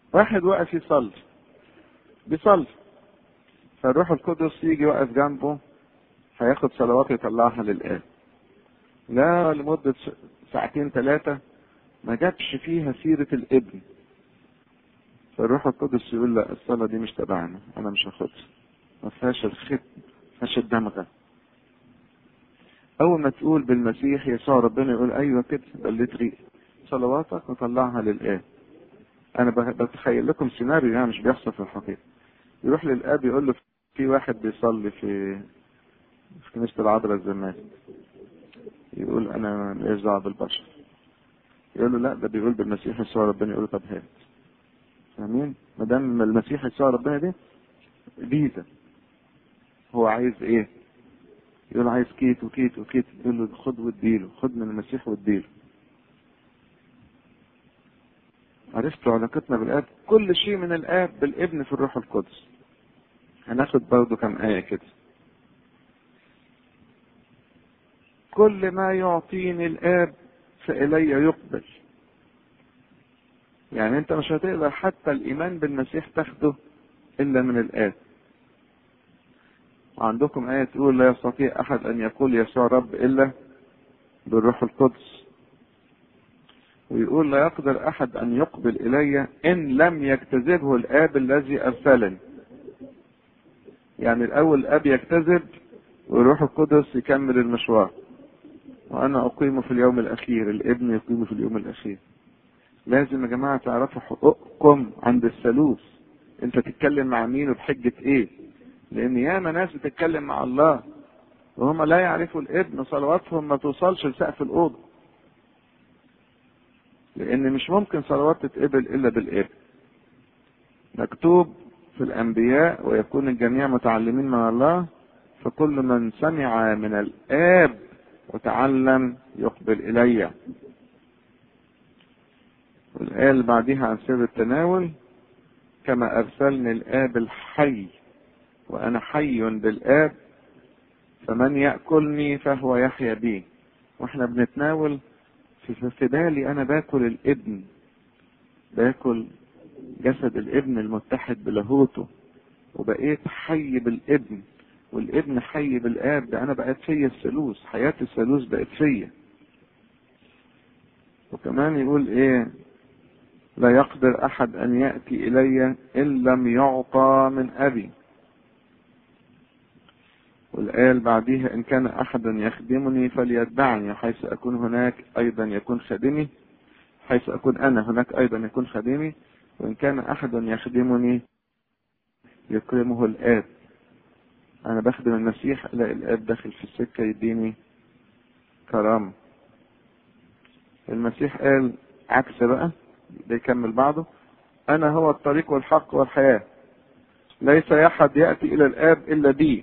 واحد واقف يصلي بيصلي فالروح القدس يجي واقف جنبه هياخد صلوات يطلعها للآب لا لمدة ساعتين ثلاثة ما جابش فيها سيرة الابن فالروح القدس يقول لا الصلاة دي مش تبعنا أنا مش هاخدها ما فيهاش الختم ما فيهاش الدمغة أول ما تقول بالمسيح يسوع ربنا يقول أيوه كده بلت ريق صلواتك وطلعها للآب أنا بتخيل لكم سيناريو يعني مش بيحصل في الحقيقة يروح للآب يقول له في واحد بيصلي في في كنيسة العذراء زمان يقول أنا ماليش دعوة بالبشر يقول له لا ده بيقول بالمسيح يسوع ربنا يقول له طب هات فاهمين؟ ما دام المسيح يسوع ربنا دي فيزا هو عايز ايه؟ يقول عايز كيت وكيت وكيت يقول له خد واديله خد من المسيح واديله عرفتوا علاقتنا بالاب كل شيء من الاب بالابن في الروح القدس هناخد برضه كم آية كده كل ما يعطيني الآب فإلي يقبل يعني أنت مش هتقدر حتى الإيمان بالمسيح تاخده إلا من الآب وعندكم آية تقول لا يستطيع أحد أن يقول يسوع رب إلا بالروح القدس ويقول لا يقدر أحد أن يقبل إلي إن لم يجتذبه الآب الذي أرسلني يعني الأول الأب يجتذب والروح القدس يكمل المشوار وأنا أقيم في اليوم الأخير الابن يقيم في اليوم الأخير لازم يا جماعة تعرفوا حقوقكم عند الثالوث أنت تتكلم مع مين وبحجة إيه لأن ياما ناس بتتكلم مع الله وهم لا يعرفوا الابن صلواتهم ما توصلش لسقف الأوضة لأن مش ممكن صلوات تتقبل إلا بالابن مكتوب في الأنبياء ويكون الجميع متعلمين من الله فكل من سمع من الآب وتعلم يقبل إلي والآية اللي بعديها عن سر التناول كما أرسلني الآب الحي وأنا حي بالآب فمن يأكلني فهو يحيا بي واحنا بنتناول في, في بالي أنا باكل الابن باكل جسد الابن المتحد بلاهوته وبقيت حي بالابن والابن حي بالاب ده انا بقيت فيا الثالوث حياة الثالوث بقت فيا وكمان يقول ايه لا يقدر احد ان ياتي الي ان لم يعطى من ابي والآية اللي بعديها إن كان أحد يخدمني فليتبعني حيث أكون هناك أيضا يكون خادمي حيث أكون أنا هناك أيضا يكون خادمي وإن كان أحد يخدمني يكرمه الآب أنا بخدم المسيح ألاقي الآب داخل في السكة يديني كرامة المسيح قال عكس بقى بيكمل بعضه أنا هو الطريق والحق والحياة ليس أحد يأتي إلى الآب إلا بي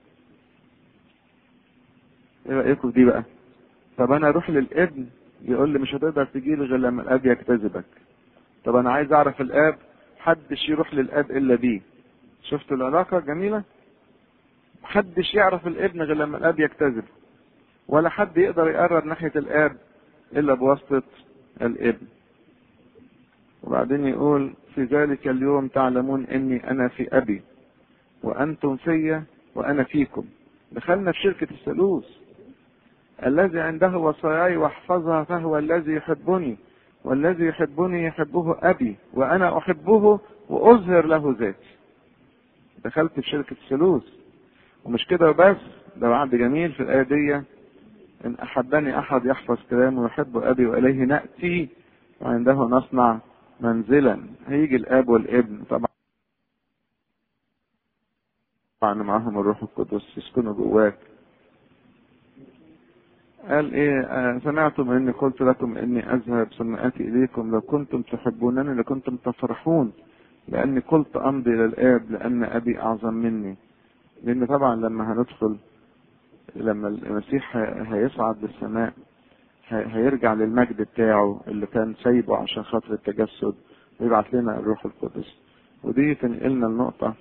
ايه رأيكم في دي بقى طب انا اروح للابن يقول لي مش هتقدر تجي لي غير لما الاب يجتذبك طب انا عايز اعرف الاب محدش يروح للاب الا بيه شفتوا العلاقة جميلة محدش يعرف الابن غير لما الاب يجتذب ولا حد يقدر يقرب ناحية الاب الا بواسطة الابن وبعدين يقول في ذلك اليوم تعلمون اني انا في ابي وانتم في وانا فيكم دخلنا في شركة الثالوث الذي عنده وصاياي واحفظها فهو الذي يحبني والذي يحبني يحبه أبي وأنا أحبه وأظهر له ذاتي دخلت في شركة الثالوث ومش كده وبس ده وعد جميل في الآية دي إن أحبني أحد يحفظ كلامي ويحب أبي وإليه نأتي وعنده نصنع منزلا هيجي الآب والابن طبعا طبعا معهم الروح القدس يسكنوا جواك قال ايه آه سمعتم اني قلت لكم اني اذهب ثم اتي اليكم لو كنتم تحبونني لكنتم تفرحون لاني قلت امضي الى الاب لان ابي اعظم مني لان طبعا لما هندخل لما المسيح هيصعد للسماء هيرجع للمجد بتاعه اللي كان سايبه عشان خاطر التجسد ويبعت لنا الروح القدس ودي تنقلنا النقطه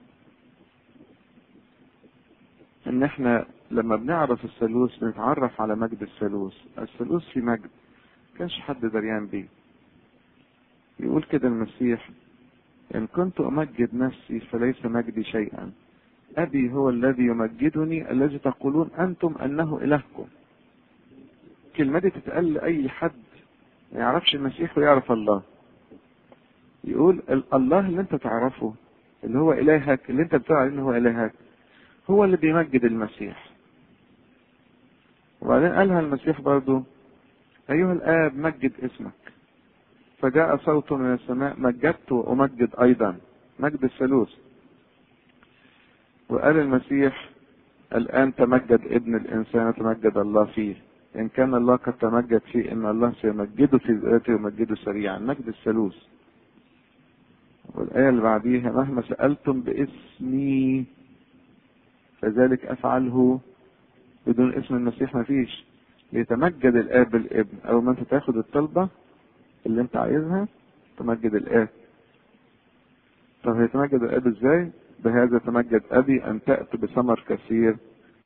ان احنا لما بنعرف الثالوث بنتعرف على مجد الثالوث الثالوث في مجد كانش حد دريان بيه يقول كده المسيح إن كنت أمجد نفسي فليس مجدي شيئا أبي هو الذي يمجدني الذي تقولون أنتم أنه إلهكم الكلمة دي تتقال لأي حد ما يعرفش المسيح ويعرف الله يقول الله اللي انت تعرفه اللي هو إلهك اللي انت بتقول عليه إن هو إلهك هو اللي بيمجد المسيح وبعدين قالها المسيح برضو أيها الآب مجد اسمك فجاء صوت من السماء مجدت وأمجد أيضا مجد الثالوث وقال المسيح الآن تمجد ابن الإنسان تمجد الله فيه إن كان الله قد تمجد فيه إن الله سيمجده في ذاته ويمجده سريعا مجد الثالوث والآية اللي بعديها مهما سألتم باسمي فذلك أفعله بدون اسم المسيح مفيش ليتمجد الآب بالابن أول ما أنت تاخد الطلبة اللي أنت عايزها تمجد الآب طب هيتمجد الآب إزاي؟ بهذا تمجد أبي أن تأتي بثمر كثير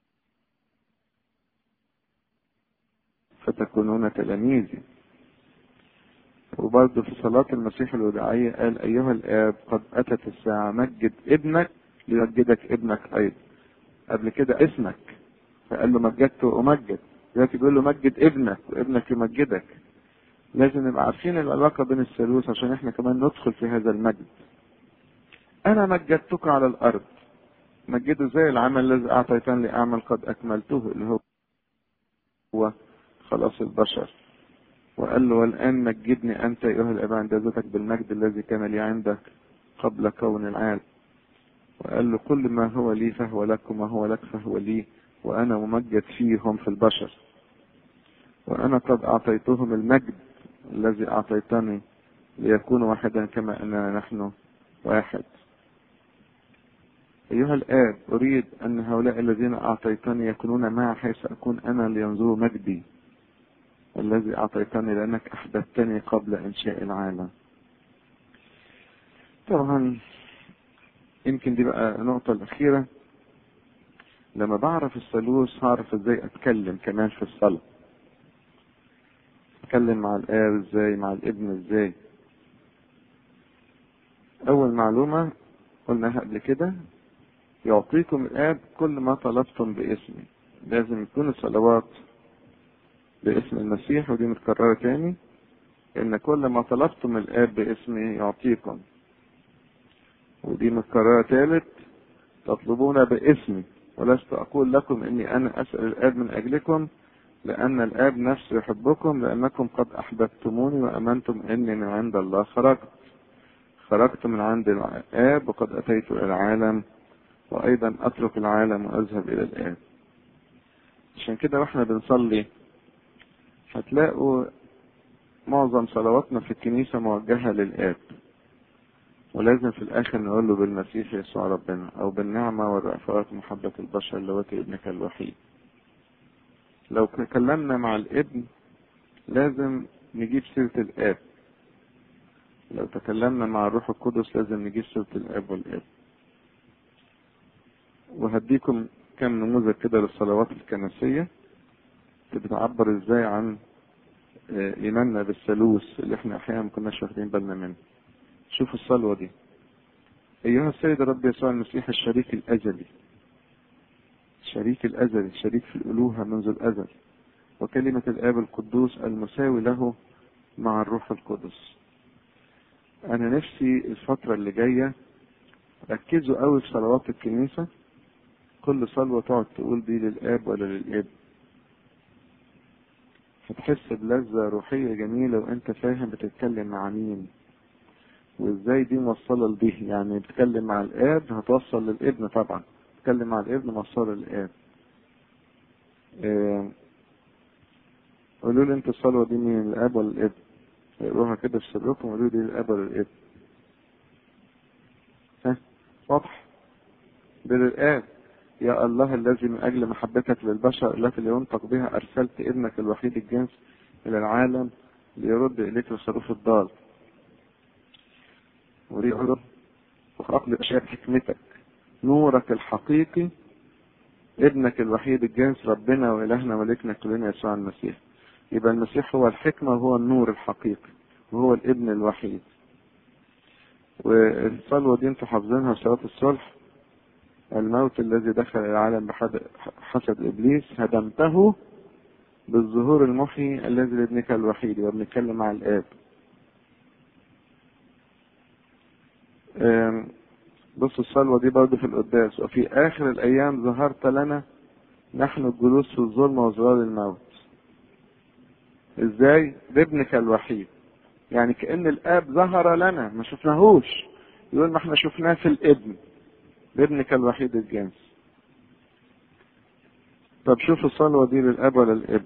فتكونون تلاميذي وبرضه في صلاة المسيح الوداعية قال أيها الآب قد أتت الساعة مجد ابنك ليمجدك ابنك أيضا قبل كده اسمك فقال له مجدت وأمجد دلوقتي بيقول له مجد ابنك وابنك يمجدك لازم نبقى عارفين العلاقة بين الثالوث عشان احنا كمان ندخل في هذا المجد أنا مجدتك على الأرض مجده زي العمل الذي أعطيتني لأعمل قد أكملته اللي هو هو خلاص البشر وقال له والآن مجدني أنت أيها الأب عند ذاتك بالمجد الذي كان لي عندك قبل كون العالم وقال له كل ما هو لي فهو لك وما هو لك فهو لي وأنا ممجد فيهم في البشر وأنا قد أعطيتهم المجد الذي أعطيتني ليكونوا واحدا كما أننا نحن واحد أيها الآب أريد أن هؤلاء الذين أعطيتني يكونون معي حيث أكون أنا لينظروا مجدي الذي أعطيتني لأنك أحببتني قبل إنشاء العالم طبعا يمكن دي بقى النقطة الأخيرة لما بعرف الثالوث هعرف ازاي اتكلم كمان في الصلاة اتكلم مع الآب ازاي مع الابن ازاي أول معلومة قلناها قبل كده يعطيكم الآب كل ما طلبتم باسمي لازم يكون الصلوات باسم المسيح ودي متكررة تاني إن كل ما طلبتم الآب باسمي يعطيكم ودي متكررة تالت تطلبون باسمي ولست أقول لكم إني أنا أسأل الآب من أجلكم لأن الآب نفسه يحبكم لأنكم قد أحببتموني وأمنتم إني من عند الله خرجت خرجت من عند الآب وقد أتيت إلى العالم وأيضا أترك العالم وأذهب إلى الآب عشان كده واحنا بنصلي هتلاقوا معظم صلواتنا في الكنيسة موجهة للآب ولازم في الآخر نقول له بالمسيح يسوع ربنا أو بالنعمة والرأفات محبة البشر لواتي ابنك الوحيد لو تكلمنا مع الابن لازم نجيب سيرة الآب لو تكلمنا مع الروح القدس لازم نجيب سيرة الآب والابن وهديكم كم نموذج كده للصلوات الكنسية بتعبر ازاي عن ايماننا بالثالوث اللي احنا احيانا ما كناش واخدين بالنا منه شوفوا الصلوة دي ايها السيد الرب يسوع المسيح الشريك الازلي الشريك الازلي الشريك في الالوهة منذ الازل وكلمة الاب القدوس المساوي له مع الروح القدس انا نفسي الفترة اللي جاية ركزوا قوي في صلوات الكنيسة كل صلوة تقعد تقول دي للاب ولا للابن هتحس بلذة روحية جميلة وانت فاهم بتتكلم مع مين وازاي دي موصلة لدي يعني بتتكلم مع الاب هتوصل للابن طبعا بتتكلم مع الابن موصلة للاب اه قولوا لي انت الصلوة دي مين الاب ولا الابن اقروها كده في سركم وقولوا لي الاب ولا الابن ها واضح ده للاب يا الله الذي من أجل محبتك للبشر التي لينطق بها أرسلت ابنك الوحيد الجنس إلى العالم ليرد إليك الخروف الضال وريعه وخلق لأشياء حكمتك نورك الحقيقي ابنك الوحيد الجنس ربنا وإلهنا ملكنا كلنا يسوع المسيح يبقى المسيح هو الحكمة وهو النور الحقيقي وهو الابن الوحيد والصلوة دي انتوا حافظينها في صلاة الصلح الموت الذي دخل العالم بحد حسد ابليس هدمته بالظهور المحيي الذي لابنك الوحيد وبنتكلم على الاب بص الصلوة دي برضه في القداس وفي آخر الأيام ظهرت لنا نحن الجلوس في الظلمة وظلال الموت ازاي بابنك الوحيد يعني كأن الآب ظهر لنا ما شفناهوش يقول ما احنا شفناه في الابن بابنك الوحيد الجنس طب شوف الصلوة دي للأب ولا للابن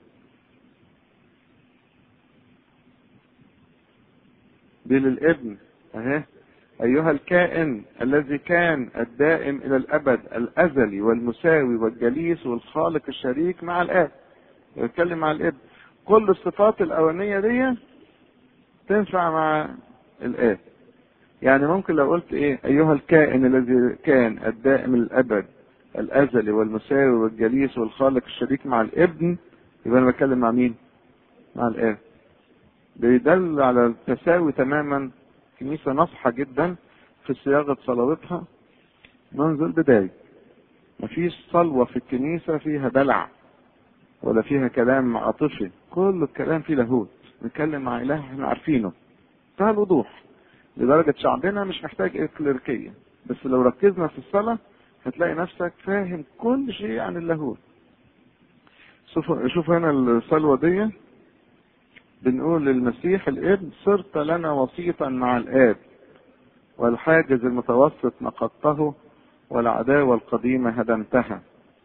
دي للابن اهي أيها الكائن الذي كان الدائم إلى الأبد الأزلي والمساوي والجليس والخالق الشريك مع الآب يتكلم مع الابن كل الصفات الأولانية دي تنفع مع الآب يعني ممكن لو قلت إيه أيها الكائن الذي كان الدائم الأبد الأزلي والمساوي والجليس والخالق الشريك مع الابن يبقى أنا بتكلم مع مين؟ مع الآب بيدل على التساوي تماما كنيسة ناصحة جدا في صياغة صلواتها منذ البداية مفيش صلوة في الكنيسة فيها دلع ولا فيها كلام عاطفي كل الكلام فيه لاهوت نتكلم مع إله احنا عارفينه فيها الوضوح لدرجة شعبنا مش محتاج إكليركية بس لو ركزنا في الصلاة هتلاقي نفسك فاهم كل شيء عن اللاهوت شوف شوف هنا الصلوة دي بنقول للمسيح الابن صرت لنا وسيطا مع الاب والحاجز المتوسط نقضته والعداوة القديمة هدمتها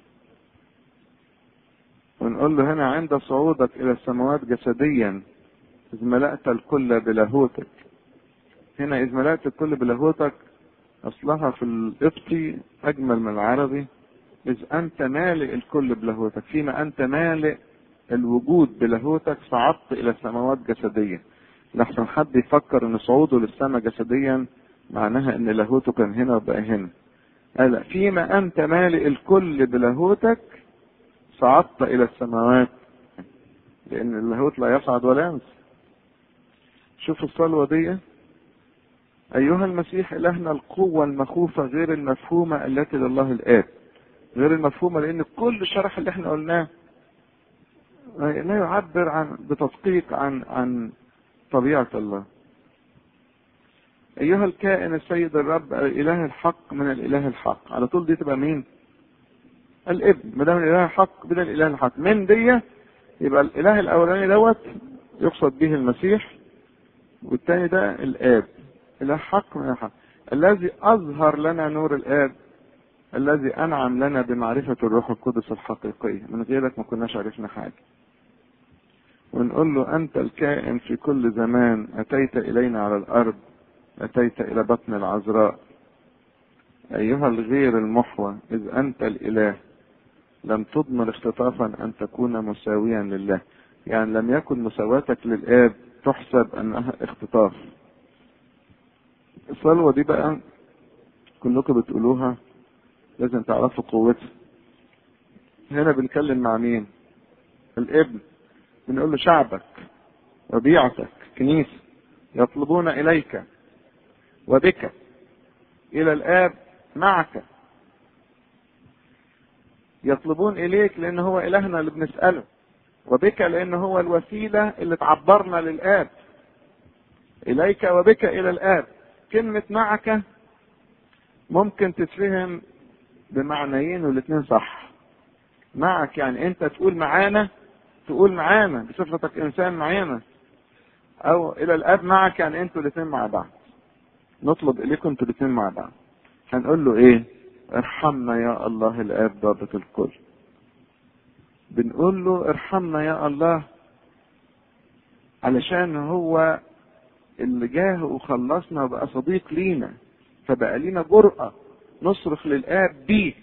ونقول له هنا عند صعودك إلى السماوات جسديا إذ ملأت الكل بلاهوتك هنا إذ ملأت الكل بلاهوتك أصلها في القبطي أجمل من العربي إذ أنت مالئ الكل بلاهوتك فيما أنت مالئ الوجود بلاهوتك صعدت إلى السماوات جسديا لحسن حد يفكر إن صعوده للسماء جسديا معناها إن لاهوته كان هنا وبقى هنا قال فيما أنت مالئ الكل بلاهوتك صعدت إلى السماوات لأن اللاهوت لا يصعد ولا ينزل شوف الصلوة دي أيها المسيح إلهنا القوة المخوفة غير المفهومة التي لله الآب غير المفهومة لأن كل الشرح اللي احنا قلناه لا يعبر عن بتدقيق عن عن طبيعة الله أيها الكائن السيد الرب الإله الحق من الإله الحق على طول دي تبقى مين؟ الابن ما دام الاله الحق بلا الاله الحق من دي يبقى الاله الاولاني دوت يقصد به المسيح والتاني ده الاب اله حق من الحق الذي اظهر لنا نور الاب الذي انعم لنا بمعرفه الروح القدس الحقيقيه من غيرك ما كناش عرفنا حاجه ونقول له انت الكائن في كل زمان اتيت الينا على الارض اتيت الى بطن العذراء ايها الغير المحوى اذ انت الاله لم تضمر اختطافا ان تكون مساويا لله يعني لم يكن مساواتك للاب تحسب انها اختطاف الصلوة دي بقى كلكم بتقولوها لازم تعرفوا قوتها هنا بنتكلم مع مين الابن بنقول له شعبك وبيعتك كنيسة يطلبون إليك وبك إلى الآب معك يطلبون إليك لأن هو إلهنا اللي بنسأله وبك لأن هو الوسيلة اللي تعبرنا للآب إليك وبك إلى الآب كلمة معك ممكن تتفهم بمعنيين والاثنين صح معك يعني انت تقول معانا تقول معانا بصفتك انسان معانا او الى الاب معك يعني انتوا الاثنين مع بعض نطلب اليكم انتوا الاثنين مع بعض هنقول له ايه ارحمنا يا الله الاب ضابط الكل بنقول له ارحمنا يا الله علشان هو اللي جاه وخلصنا وبقى صديق لينا فبقى لينا جرأة نصرخ للآب بيه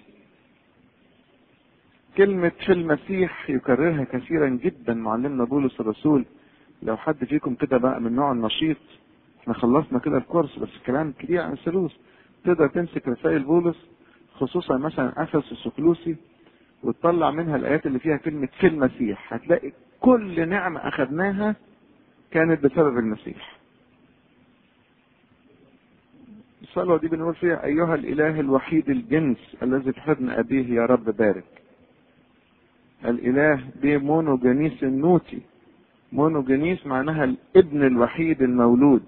كلمة في المسيح يكررها كثيرا جدا معلمنا بولس الرسول لو حد فيكم كده بقى من نوع النشيط احنا خلصنا كده الكورس بس كلام كتير عن الثالوث تقدر تمسك رسائل بولس خصوصا مثلا افسس وكلوسي وتطلع منها الايات اللي فيها كلمة في المسيح هتلاقي كل نعمة اخذناها كانت بسبب المسيح الصلوة دي بنقول فيها أيها الإله الوحيد الجنس الذي في حضن أبيه يا رب بارك الإله دي مونوجينيس النوتي مونوجينيس معناها الابن الوحيد المولود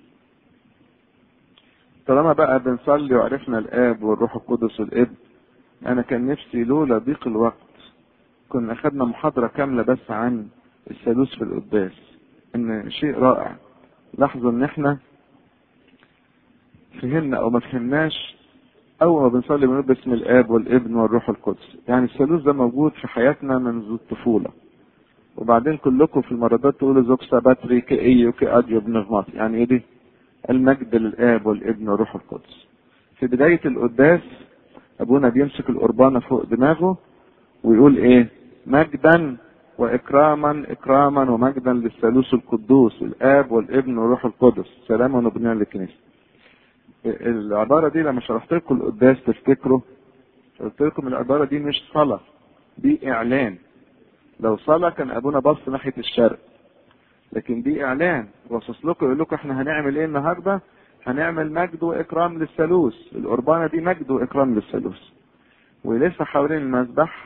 طالما بقى بنصلي وعرفنا الآب والروح القدس الابن أنا كان نفسي لولا ضيق الوقت كنا أخدنا محاضرة كاملة بس عن الثالوث في القداس إن شيء رائع لاحظوا إن إحنا فهمنا أو ما فهمناش أول ما بنصلي بنقول باسم الآب والابن والروح القدس يعني الثالوث ده موجود في حياتنا منذ الطفولة وبعدين كلكم في المرادات تقولوا زوكسا باتري كإيو كأديو بنغمات يعني إيه دي؟ المجد للآب والابن والروح القدس في بداية القداس أبونا بيمسك القربانة فوق دماغه ويقول إيه مجدا وإكراما إكراما ومجدا للثالوث القدوس الآب والابن والروح القدس سلاما وبناء للكنيسة العبارة دي لما شرحت لكم القداس تفتكروا قلت لكم العبارة دي مش صلاة دي إعلان لو صلاة كان أبونا بص ناحية الشرق لكن دي إعلان وصص لكم يقول لكم إحنا هنعمل إيه النهاردة هنعمل مجد وإكرام للثالوث القربانة دي مجد وإكرام للثالوث ويلف حوالين المذبح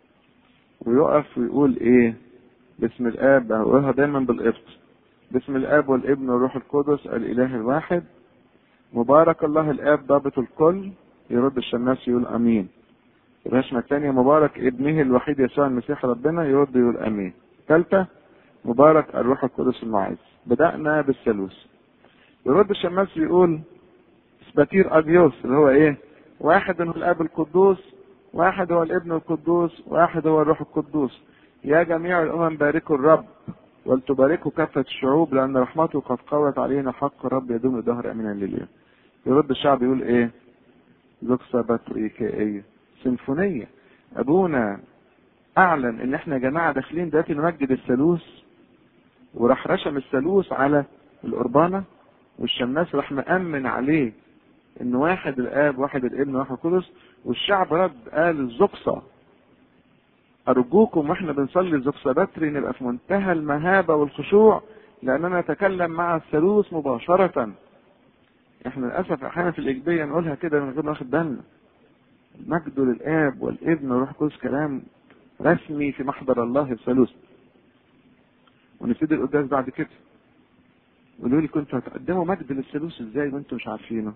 ويقف ويقول إيه باسم الآب هقولها دايما بالقبط باسم الآب والابن والروح القدس الإله الواحد مبارك الله الآب ضابط الكل يرد الشماس يقول أمين الرسمة الثانية مبارك ابنه الوحيد يسوع المسيح ربنا يرد يقول أمين ثالثة مبارك الروح القدس المعز بدأنا بالثالوث يرد الشماس يقول سباتير أديوس اللي هو إيه واحد هو الآب القدوس واحد هو الابن القدوس واحد هو الروح القدوس يا جميع الأمم باركوا الرب ولتباركوا كافة الشعوب لأن رحمته قد قوت علينا حق الرب يدوم الدهر أمينا لليوم يرد الشعب يقول إيه زوكسا باتريكائية سيمفونية أبونا أعلن إن إحنا يا جماعة داخلين دلوقتي نمجد الثالوث وراح رشم الثالوث على القربانة والشماس راح مأمن عليه إن واحد الآب واحد الابن واحد القدس والشعب رد قال الزقصة أرجوكم وإحنا بنصلي الزقصة بتري نبقى في منتهى المهابة والخشوع لأننا نتكلم مع الثالوث مباشرة إحنا للأسف أحيانا في الإيجابية نقولها كده من غير ما ناخد بالنا مجد للآب والابن والروح القدس كلام رسمي في محضر الله الثالوث ونبتدي القداس بعد كده قولوا لي كنتوا هتقدموا مجد للثالوث ازاي وانتم مش عارفينه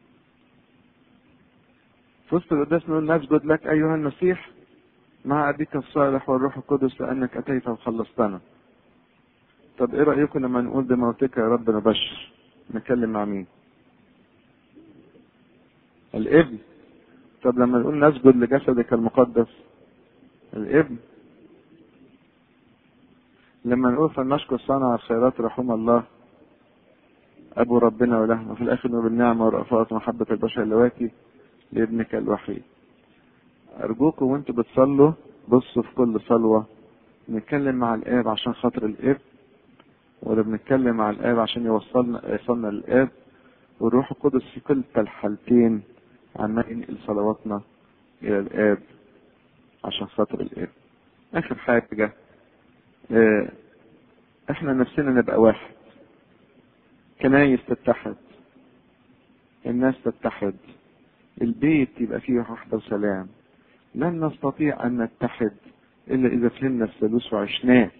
في وسط القداس نقول نسجد لك ايها المسيح مع ابيك الصالح والروح القدس لانك اتيت وخلصتنا طب ايه رايكم لما نقول بموتك يا رب نبشر نتكلم مع مين الابن طب لما نقول نسجد لجسدك المقدس الابن لما نقول فلنشكر صانع الخيرات رحمه الله ابو ربنا ولهنا وفي الاخر نقول بالنعمه ورأفات ومحبه البشر اللواتي لابنك الوحيد ارجوكم وانتوا بتصلوا بصوا في كل صلوه نتكلم مع الاب عشان خاطر الاب ولا بنتكلم مع الاب عشان يوصلنا يوصلنا للاب والروح القدس في كل الحالتين عمال ينقل صلواتنا الى الاب عشان خاطر الاب اخر حاجه اه احنا نفسنا نبقى واحد كنايس تتحد الناس تتحد البيت يبقى فيه وحدة وسلام لن نستطيع أن نتحد إلا إذا فهمنا الثالوث وعشناه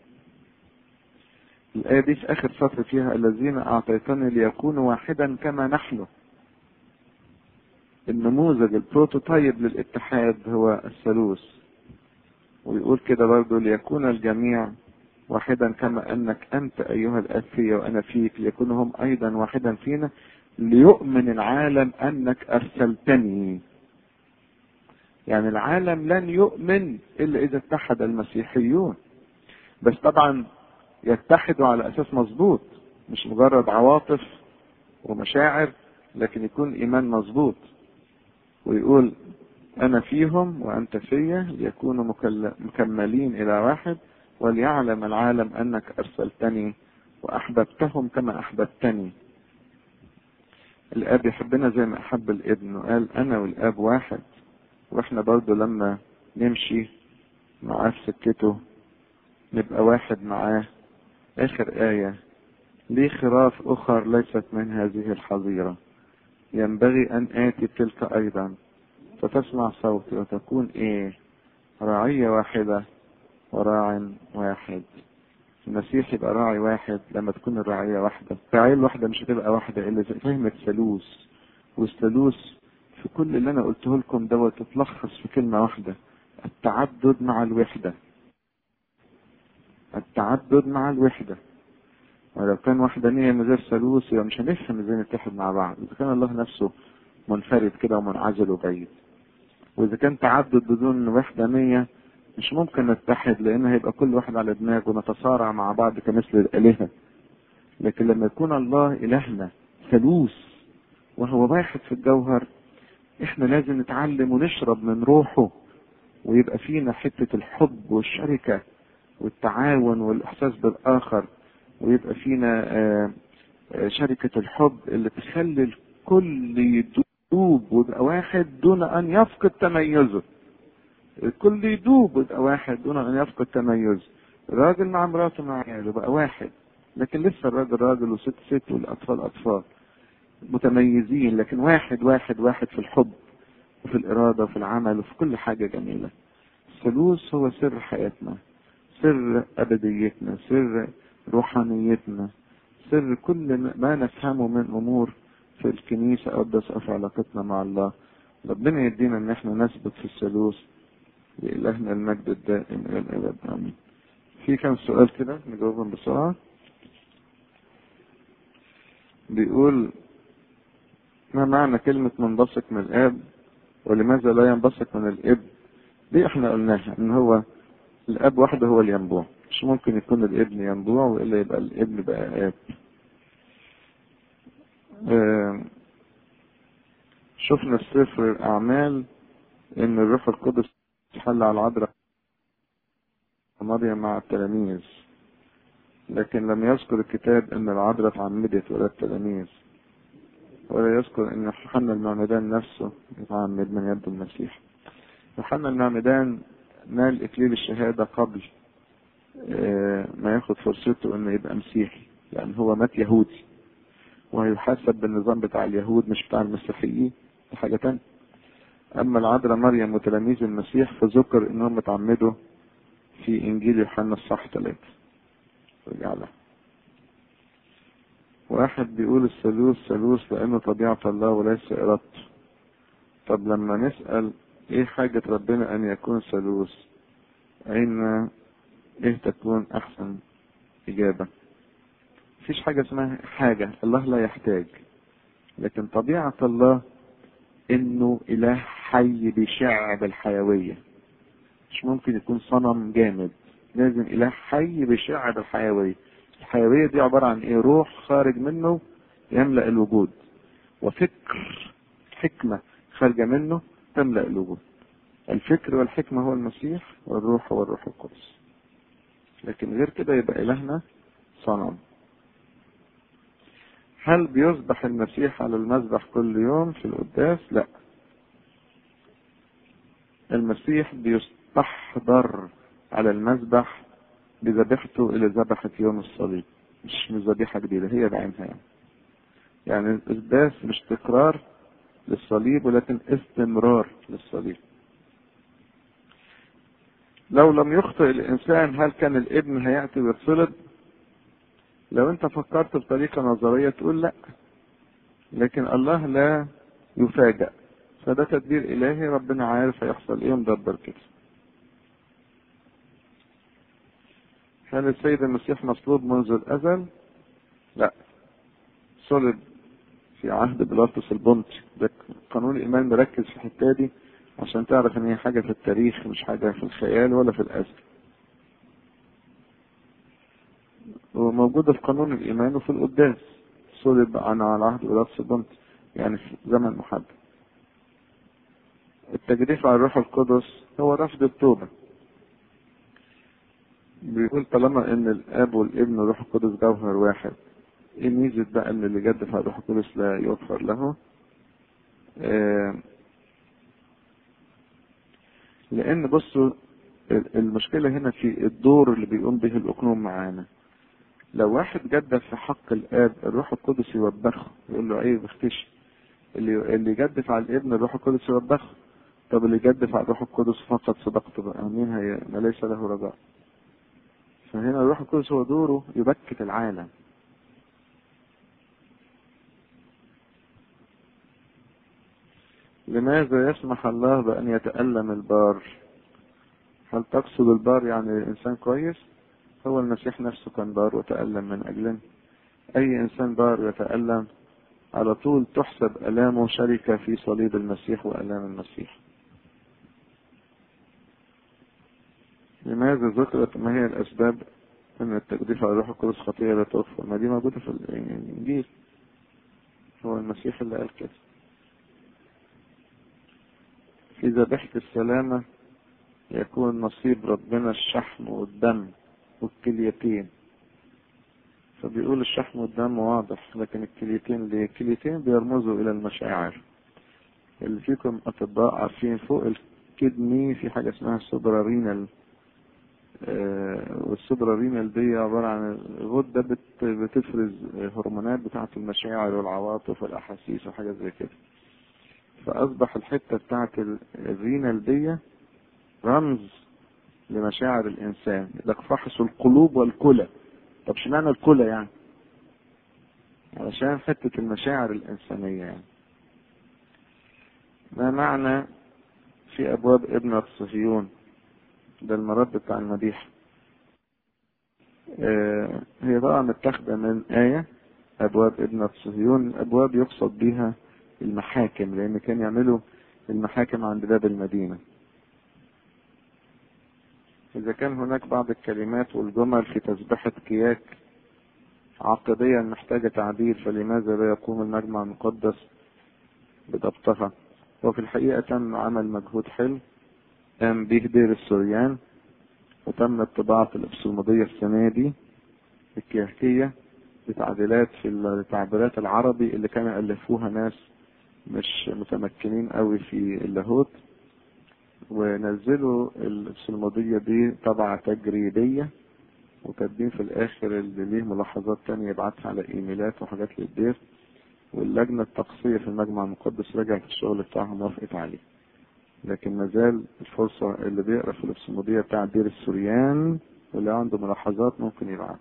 الآية دي في آخر سطر فيها الذين أعطيتني ليكونوا واحدا كما نحن النموذج البروتوتايب للاتحاد هو الثالوث ويقول كده برضه ليكون الجميع واحدا كما انك انت ايها الاب في وانا فيك ليكونوا هم ايضا واحدا فينا ليؤمن العالم انك ارسلتني يعني العالم لن يؤمن الا اذا اتحد المسيحيون بس طبعا يتحدوا على اساس مظبوط مش مجرد عواطف ومشاعر لكن يكون ايمان مظبوط ويقول انا فيهم وانت فيا ليكونوا مكملين الى واحد وليعلم العالم انك ارسلتني واحببتهم كما احببتني الاب يحبنا زي ما احب الابن وقال انا والاب واحد واحنا برضو لما نمشي معاه في سكته نبقى واحد معاه اخر ايه لي خراف اخر ليست من هذه الحظيره ينبغي أن آتي تلك أيضا فتسمع صوتي وتكون إيه رعية واحدة وراع واحد المسيح يبقى راعي واحد لما تكون الرعية واحدة الرعية الواحدة مش هتبقى واحدة إلا إذا فهمت ثالوث والثالوث في كل اللي أنا قلته لكم دوت تتلخص في كلمة واحدة التعدد مع الوحدة التعدد مع الوحدة ولو كان وحدانية من غير ثالوث يبقى مش هنفهم ازاي نتحد مع بعض إذا كان الله نفسه منفرد كده ومنعزل وبعيد وإذا كان تعدد بدون وحدانية مش ممكن نتحد لأن هيبقى كل واحد على دماغه ونتصارع مع بعض كمثل الآلهة لكن لما يكون الله إلهنا ثالوث وهو واحد في الجوهر احنا لازم نتعلم ونشرب من روحه ويبقى فينا حتة الحب والشركة والتعاون والإحساس بالآخر ويبقى فينا آه، آه، شركة الحب اللي تخلي الكل يدوب ويبقى واحد دون أن يفقد تميزه الكل يدوب ويبقى واحد دون أن يفقد تميزه راجل مع مراته مع عياله بقى واحد لكن لسه الراجل راجل وست ست والأطفال أطفال متميزين لكن واحد واحد واحد في الحب وفي الإرادة وفي العمل وفي كل حاجة جميلة الثالوث هو سر حياتنا سر أبديتنا سر روحانيتنا سر كل ما نفهمه من أمور في الكنيسة أو بس في علاقتنا مع الله ربنا يدينا إن احنا نثبت في الثالوث لإلهنا المجد الدائم إلى الأبد آمين في كم سؤال كده نجاوبهم بسرعة بيقول ما معنى كلمة منبثق من الآب ولماذا لا ينبثق من الابن دي احنا قلناها ان هو الاب وحده هو الينبوع مش ممكن يكون الابن ينبوع والا يبقى الابن بقى اب آه، شفنا في سفر الاعمال ان الروح القدس حل على العذراء مريم مع التلاميذ لكن لم يذكر الكتاب ان العذراء اتعمدت ولا التلاميذ ولا يذكر ان يوحنا المعمدان نفسه يتعمد من يد المسيح يوحنا المعمدان نال اكليل الشهادة قبل آه، ما ياخد فرصته انه يبقى مسيحي لان هو مات يهودي وهيحاسب بالنظام بتاع اليهود مش بتاع المسيحيين دي حاجة تانية اما العذراء مريم وتلاميذ المسيح فذكر انهم اتعمدوا في انجيل يوحنا الصح ثلاثة رجع له واحد بيقول الثالوث ثالوث لأنه طبيعة الله وليس إرادته طب لما نسأل إيه حاجة ربنا أن يكون ثالوث أين إيه تكون أحسن إجابة مفيش حاجة اسمها حاجة الله لا يحتاج لكن طبيعة الله إنه إله حي بيشع بالحيوية مش ممكن يكون صنم جامد لازم إله حي بيشع بالحيوية الحيوية دي عبارة عن ايه روح خارج منه يملأ الوجود وفكر حكمة خارجة منه تملأ الوجود الفكر والحكمة هو المسيح والروح هو الروح القدس لكن غير كده يبقى إلهنا صنم هل بيصبح المسيح على المذبح كل يوم في القداس لا المسيح بيستحضر على المذبح بذبيحته اللي ذبحت يوم الصليب مش مش ذبيحه جديده هي بعينها يعني يعني القداس مش تكرار للصليب ولكن استمرار للصليب لو لم يخطئ الانسان هل كان الابن هياتي ويتصلب لو انت فكرت بطريقه نظريه تقول لا لكن الله لا يفاجأ فده تدبير الهي ربنا عارف هيحصل ايه ومدبر كده هل السيد المسيح مصلوب منذ الأزل؟ لا صلب في عهد بيلاطس البنطي ده قانون الإيمان مركز في الحتة دي عشان تعرف إن هي حاجة في التاريخ مش حاجة في الخيال ولا في الأزل وموجودة في قانون الإيمان وفي القداس صلب عن على عهد بيلاطس البنطي يعني في زمن محدد التجريف على الروح القدس هو رفض التوبه بيقول طالما ان الاب والابن والروح القدس جوهر واحد ايه ميزه بقى ان اللي جدف على الروح القدس لا يغفر له آه لان بصوا المشكله هنا في الدور اللي بيقوم به الاقنوم معانا لو واحد جدف في حق الاب الروح القدس يوبخه يقول له عيب اختشي اللي اللي يجدف على الابن الروح القدس يوبخه طب اللي يجدف على الروح القدس فقط صدقته بقى مين هي ما ليس له رجاء فهنا الروح القدس هو دوره يبكت العالم لماذا يسمح الله بأن يتألم البار هل تقصد البار يعني إنسان كويس هو المسيح نفسه كان بار وتألم من أجلنا أي إنسان بار يتألم على طول تحسب ألامه شركة في صليب المسيح وألام المسيح لماذا ذكرت ما هي الأسباب أن التجديف على الروح القدس خطية لا تغفر ما دي موجودة في الإنجيل هو المسيح اللي قال كده في ذبيحة السلامة يكون نصيب ربنا الشحم والدم والكليتين فبيقول الشحم والدم واضح لكن الكليتين ليه؟ الكليتين بيرمزوا إلى المشاعر اللي فيكم أطباء عارفين فوق الكدني في حاجة اسمها السوبرارينال آه والسوبرارينال دي عبارة عن غدة بت بتفرز هرمونات بتاعة المشاعر والعواطف والأحاسيس وحاجة زي كده فأصبح الحتة بتاعة الرينال دي رمز لمشاعر الإنسان لك فحصوا القلوب والكلى طب اشمعنى الكلى يعني علشان حتة المشاعر الإنسانية يعني ما معنى في أبواب ابنة صهيون ده المراد بتاع المديح آه هي طبعا متاخدة من آية أبواب ابنة صهيون الأبواب يقصد بها المحاكم لأن كان يعملوا المحاكم عند باب المدينة إذا كان هناك بعض الكلمات والجمل في تسبحة كياك عقديا محتاجة تعديل فلماذا لا يقوم المجمع المقدس بضبطها وفي الحقيقة تم عمل مجهود حلو قام به دير السوريان وتم طباعة الإبصمودية السنة دي الكياكية بتعديلات في التعبيرات العربي اللي كانوا ألفوها ناس مش متمكنين قوي في اللاهوت ونزلوا السلمودية دي طبعة تجريبية وكاتبين في الآخر اللي ليه ملاحظات تانية يبعتها على إيميلات وحاجات للدير واللجنة التقصية في المجمع المقدس رجعت الشغل بتاعهم وافقت عليه لكن مازال الفرصة اللي بيقرا في الإبصمودية بتاع دير السوريان واللي عنده ملاحظات ممكن يبعت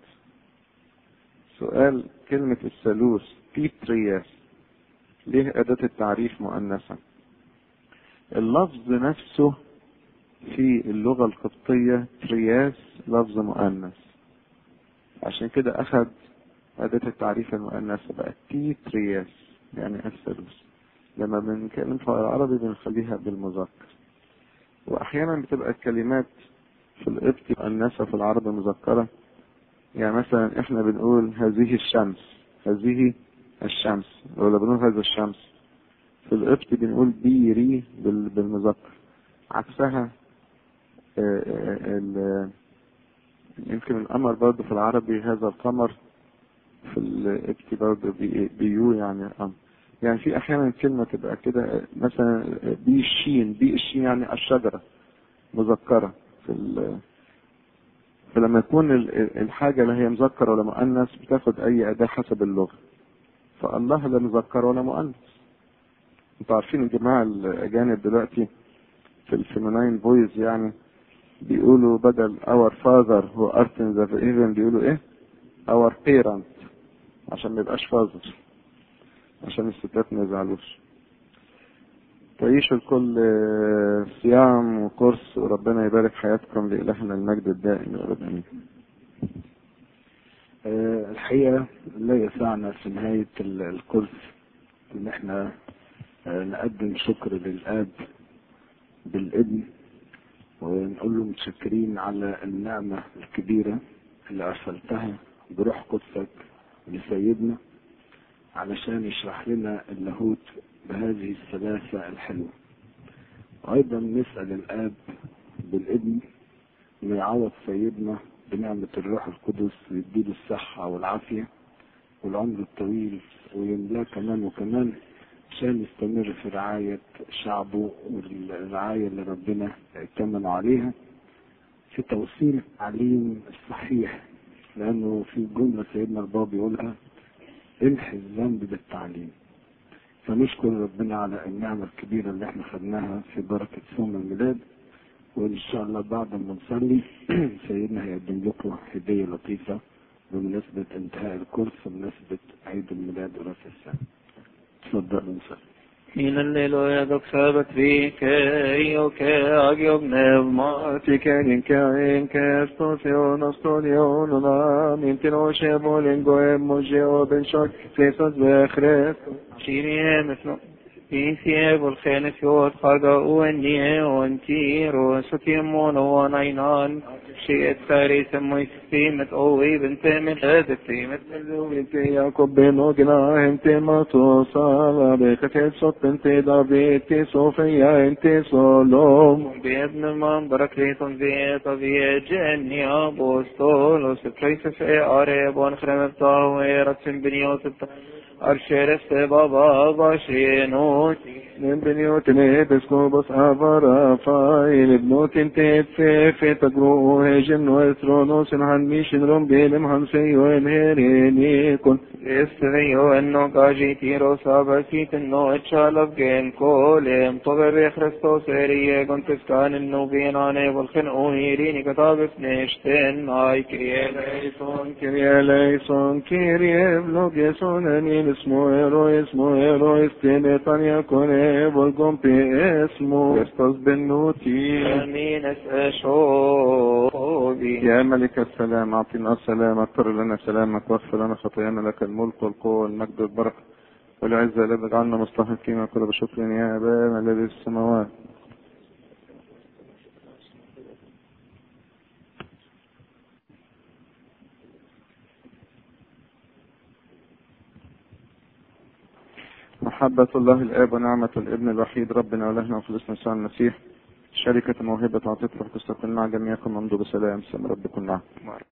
سؤال كلمة الثالوث بيترياس ليه أداة التعريف مؤنثة اللفظ نفسه في اللغة القبطية ترياس لفظ مؤنث عشان كده أخذ أداة التعريف المؤنثة بقى تي ترياس يعني الثالوث لما بنتكلم في العربي بنخليها بالمذكر وأحيانا بتبقى الكلمات في القبط مؤنثة في العربي مذكرة يعني مثلا احنا بنقول هذه الشمس هذه الشمس ولا بنقول هذا الشمس في القبط بنقول بيري بالمذكر عكسها يمكن القمر برضه في العربي هذا القمر في القبط برضه بيو يعني قمر يعني في احيانا كلمة تبقى كده مثلا بي الشين بي الشين يعني الشجرة مذكرة في فلما يكون الحاجة لا هي مذكر ولا مؤنث بتاخد أي أداة حسب اللغة فالله لا مذكر ولا مؤنث انتوا عارفين الجماعة الأجانب دلوقتي في الفيميناين فويز يعني بيقولوا بدل our father who art in the heaven بيقولوا ايه our parent عشان ما يبقاش father عشان الستات ما يزعلوش تعيشوا الكل صيام وكورس وربنا يبارك حياتكم لإلهنا المجد الدائم يا رب امين أه الحقيقة لا يسعنا في نهاية الكورس ان احنا أه نقدم شكر للآب بالابن ونقول له متشكرين على النعمة الكبيرة اللي أرسلتها بروح قدسك لسيدنا علشان يشرح لنا اللاهوت بهذه السلاسة الحلوة وأيضا نسأل الآب بالابن إنه يعوض سيدنا بنعمة الروح القدس ويديله الصحة والعافية والعمر الطويل ويملاه كمان وكمان عشان يستمر في رعاية شعبه والرعاية اللي ربنا ائتمن عليها في توصيل التعليم الصحيح لأنه في جملة سيدنا البابا بيقولها امحي الذنب بالتعليم فنشكر ربنا على النعمة الكبيرة اللي احنا خدناها في بركة صوم الميلاد وإن شاء الله بعد ما نصلي سيدنا هيقدم لكم هدية لطيفة بمناسبة انتهاء الكورس وبمناسبة عيد الميلاد وراس السنة. تفضلوا نصلي. من الليل يدك سبت فيك ايوك اجيب نبماتك كاين كاستوسيون استوديون من تنوشي بولين قويب موجيو بن شك سيسوس بخريس شيري مثل في ثياب الخانس يوت خاقا واني وانتي روسوتي مون ونينان شيء ثاري سموي سيمة اوي بنت من هذا سيمة بنت يعقوب بن وقنا انت ما توصل بكتب صوت انت دافيد صوفيا انت صولوم بابن من بركليتون في طبيعة جني ابوستولوس كيف في اريب ونخرم بتاوي رتسم بنيوت أرشرس بابا باشينوت من بنيوت نبسكوبس أفرا فايل بنوت انت في في تقروه جن وثرونوس عن ميشن روم بيلم همسي وانهيريني كن استغيو انو قاجي تيرو سابسيت انو اتشالف جين كولم طغر خريستوس اريه كنت تسكان انو بيناني والخن اوهيريني كتاب سنشتن اي كريه ليسون كريه ليسون كريه بلوغيسون انين اسمو ايرو اسمو ايرو استيمتان يكون ايبولكم بي اسمو يستاذ بنوتي امين اساشوبي يا ملك السلام اعطنا السلام اغفر لنا سلامك واغفر لنا خطايانا لك الملك والقوة والمجد والبركة والعزة الذي اجعلنا مستحقين كل بشكر يا ابانا الذي في السماوات محبة الله الآب ونعمة الابن الوحيد ربنا ولهنا وخلصنا يسوع المسيح شركة موهبة عطية روح تستقل مع جميعكم منذ بسلام سلام ربكم معكم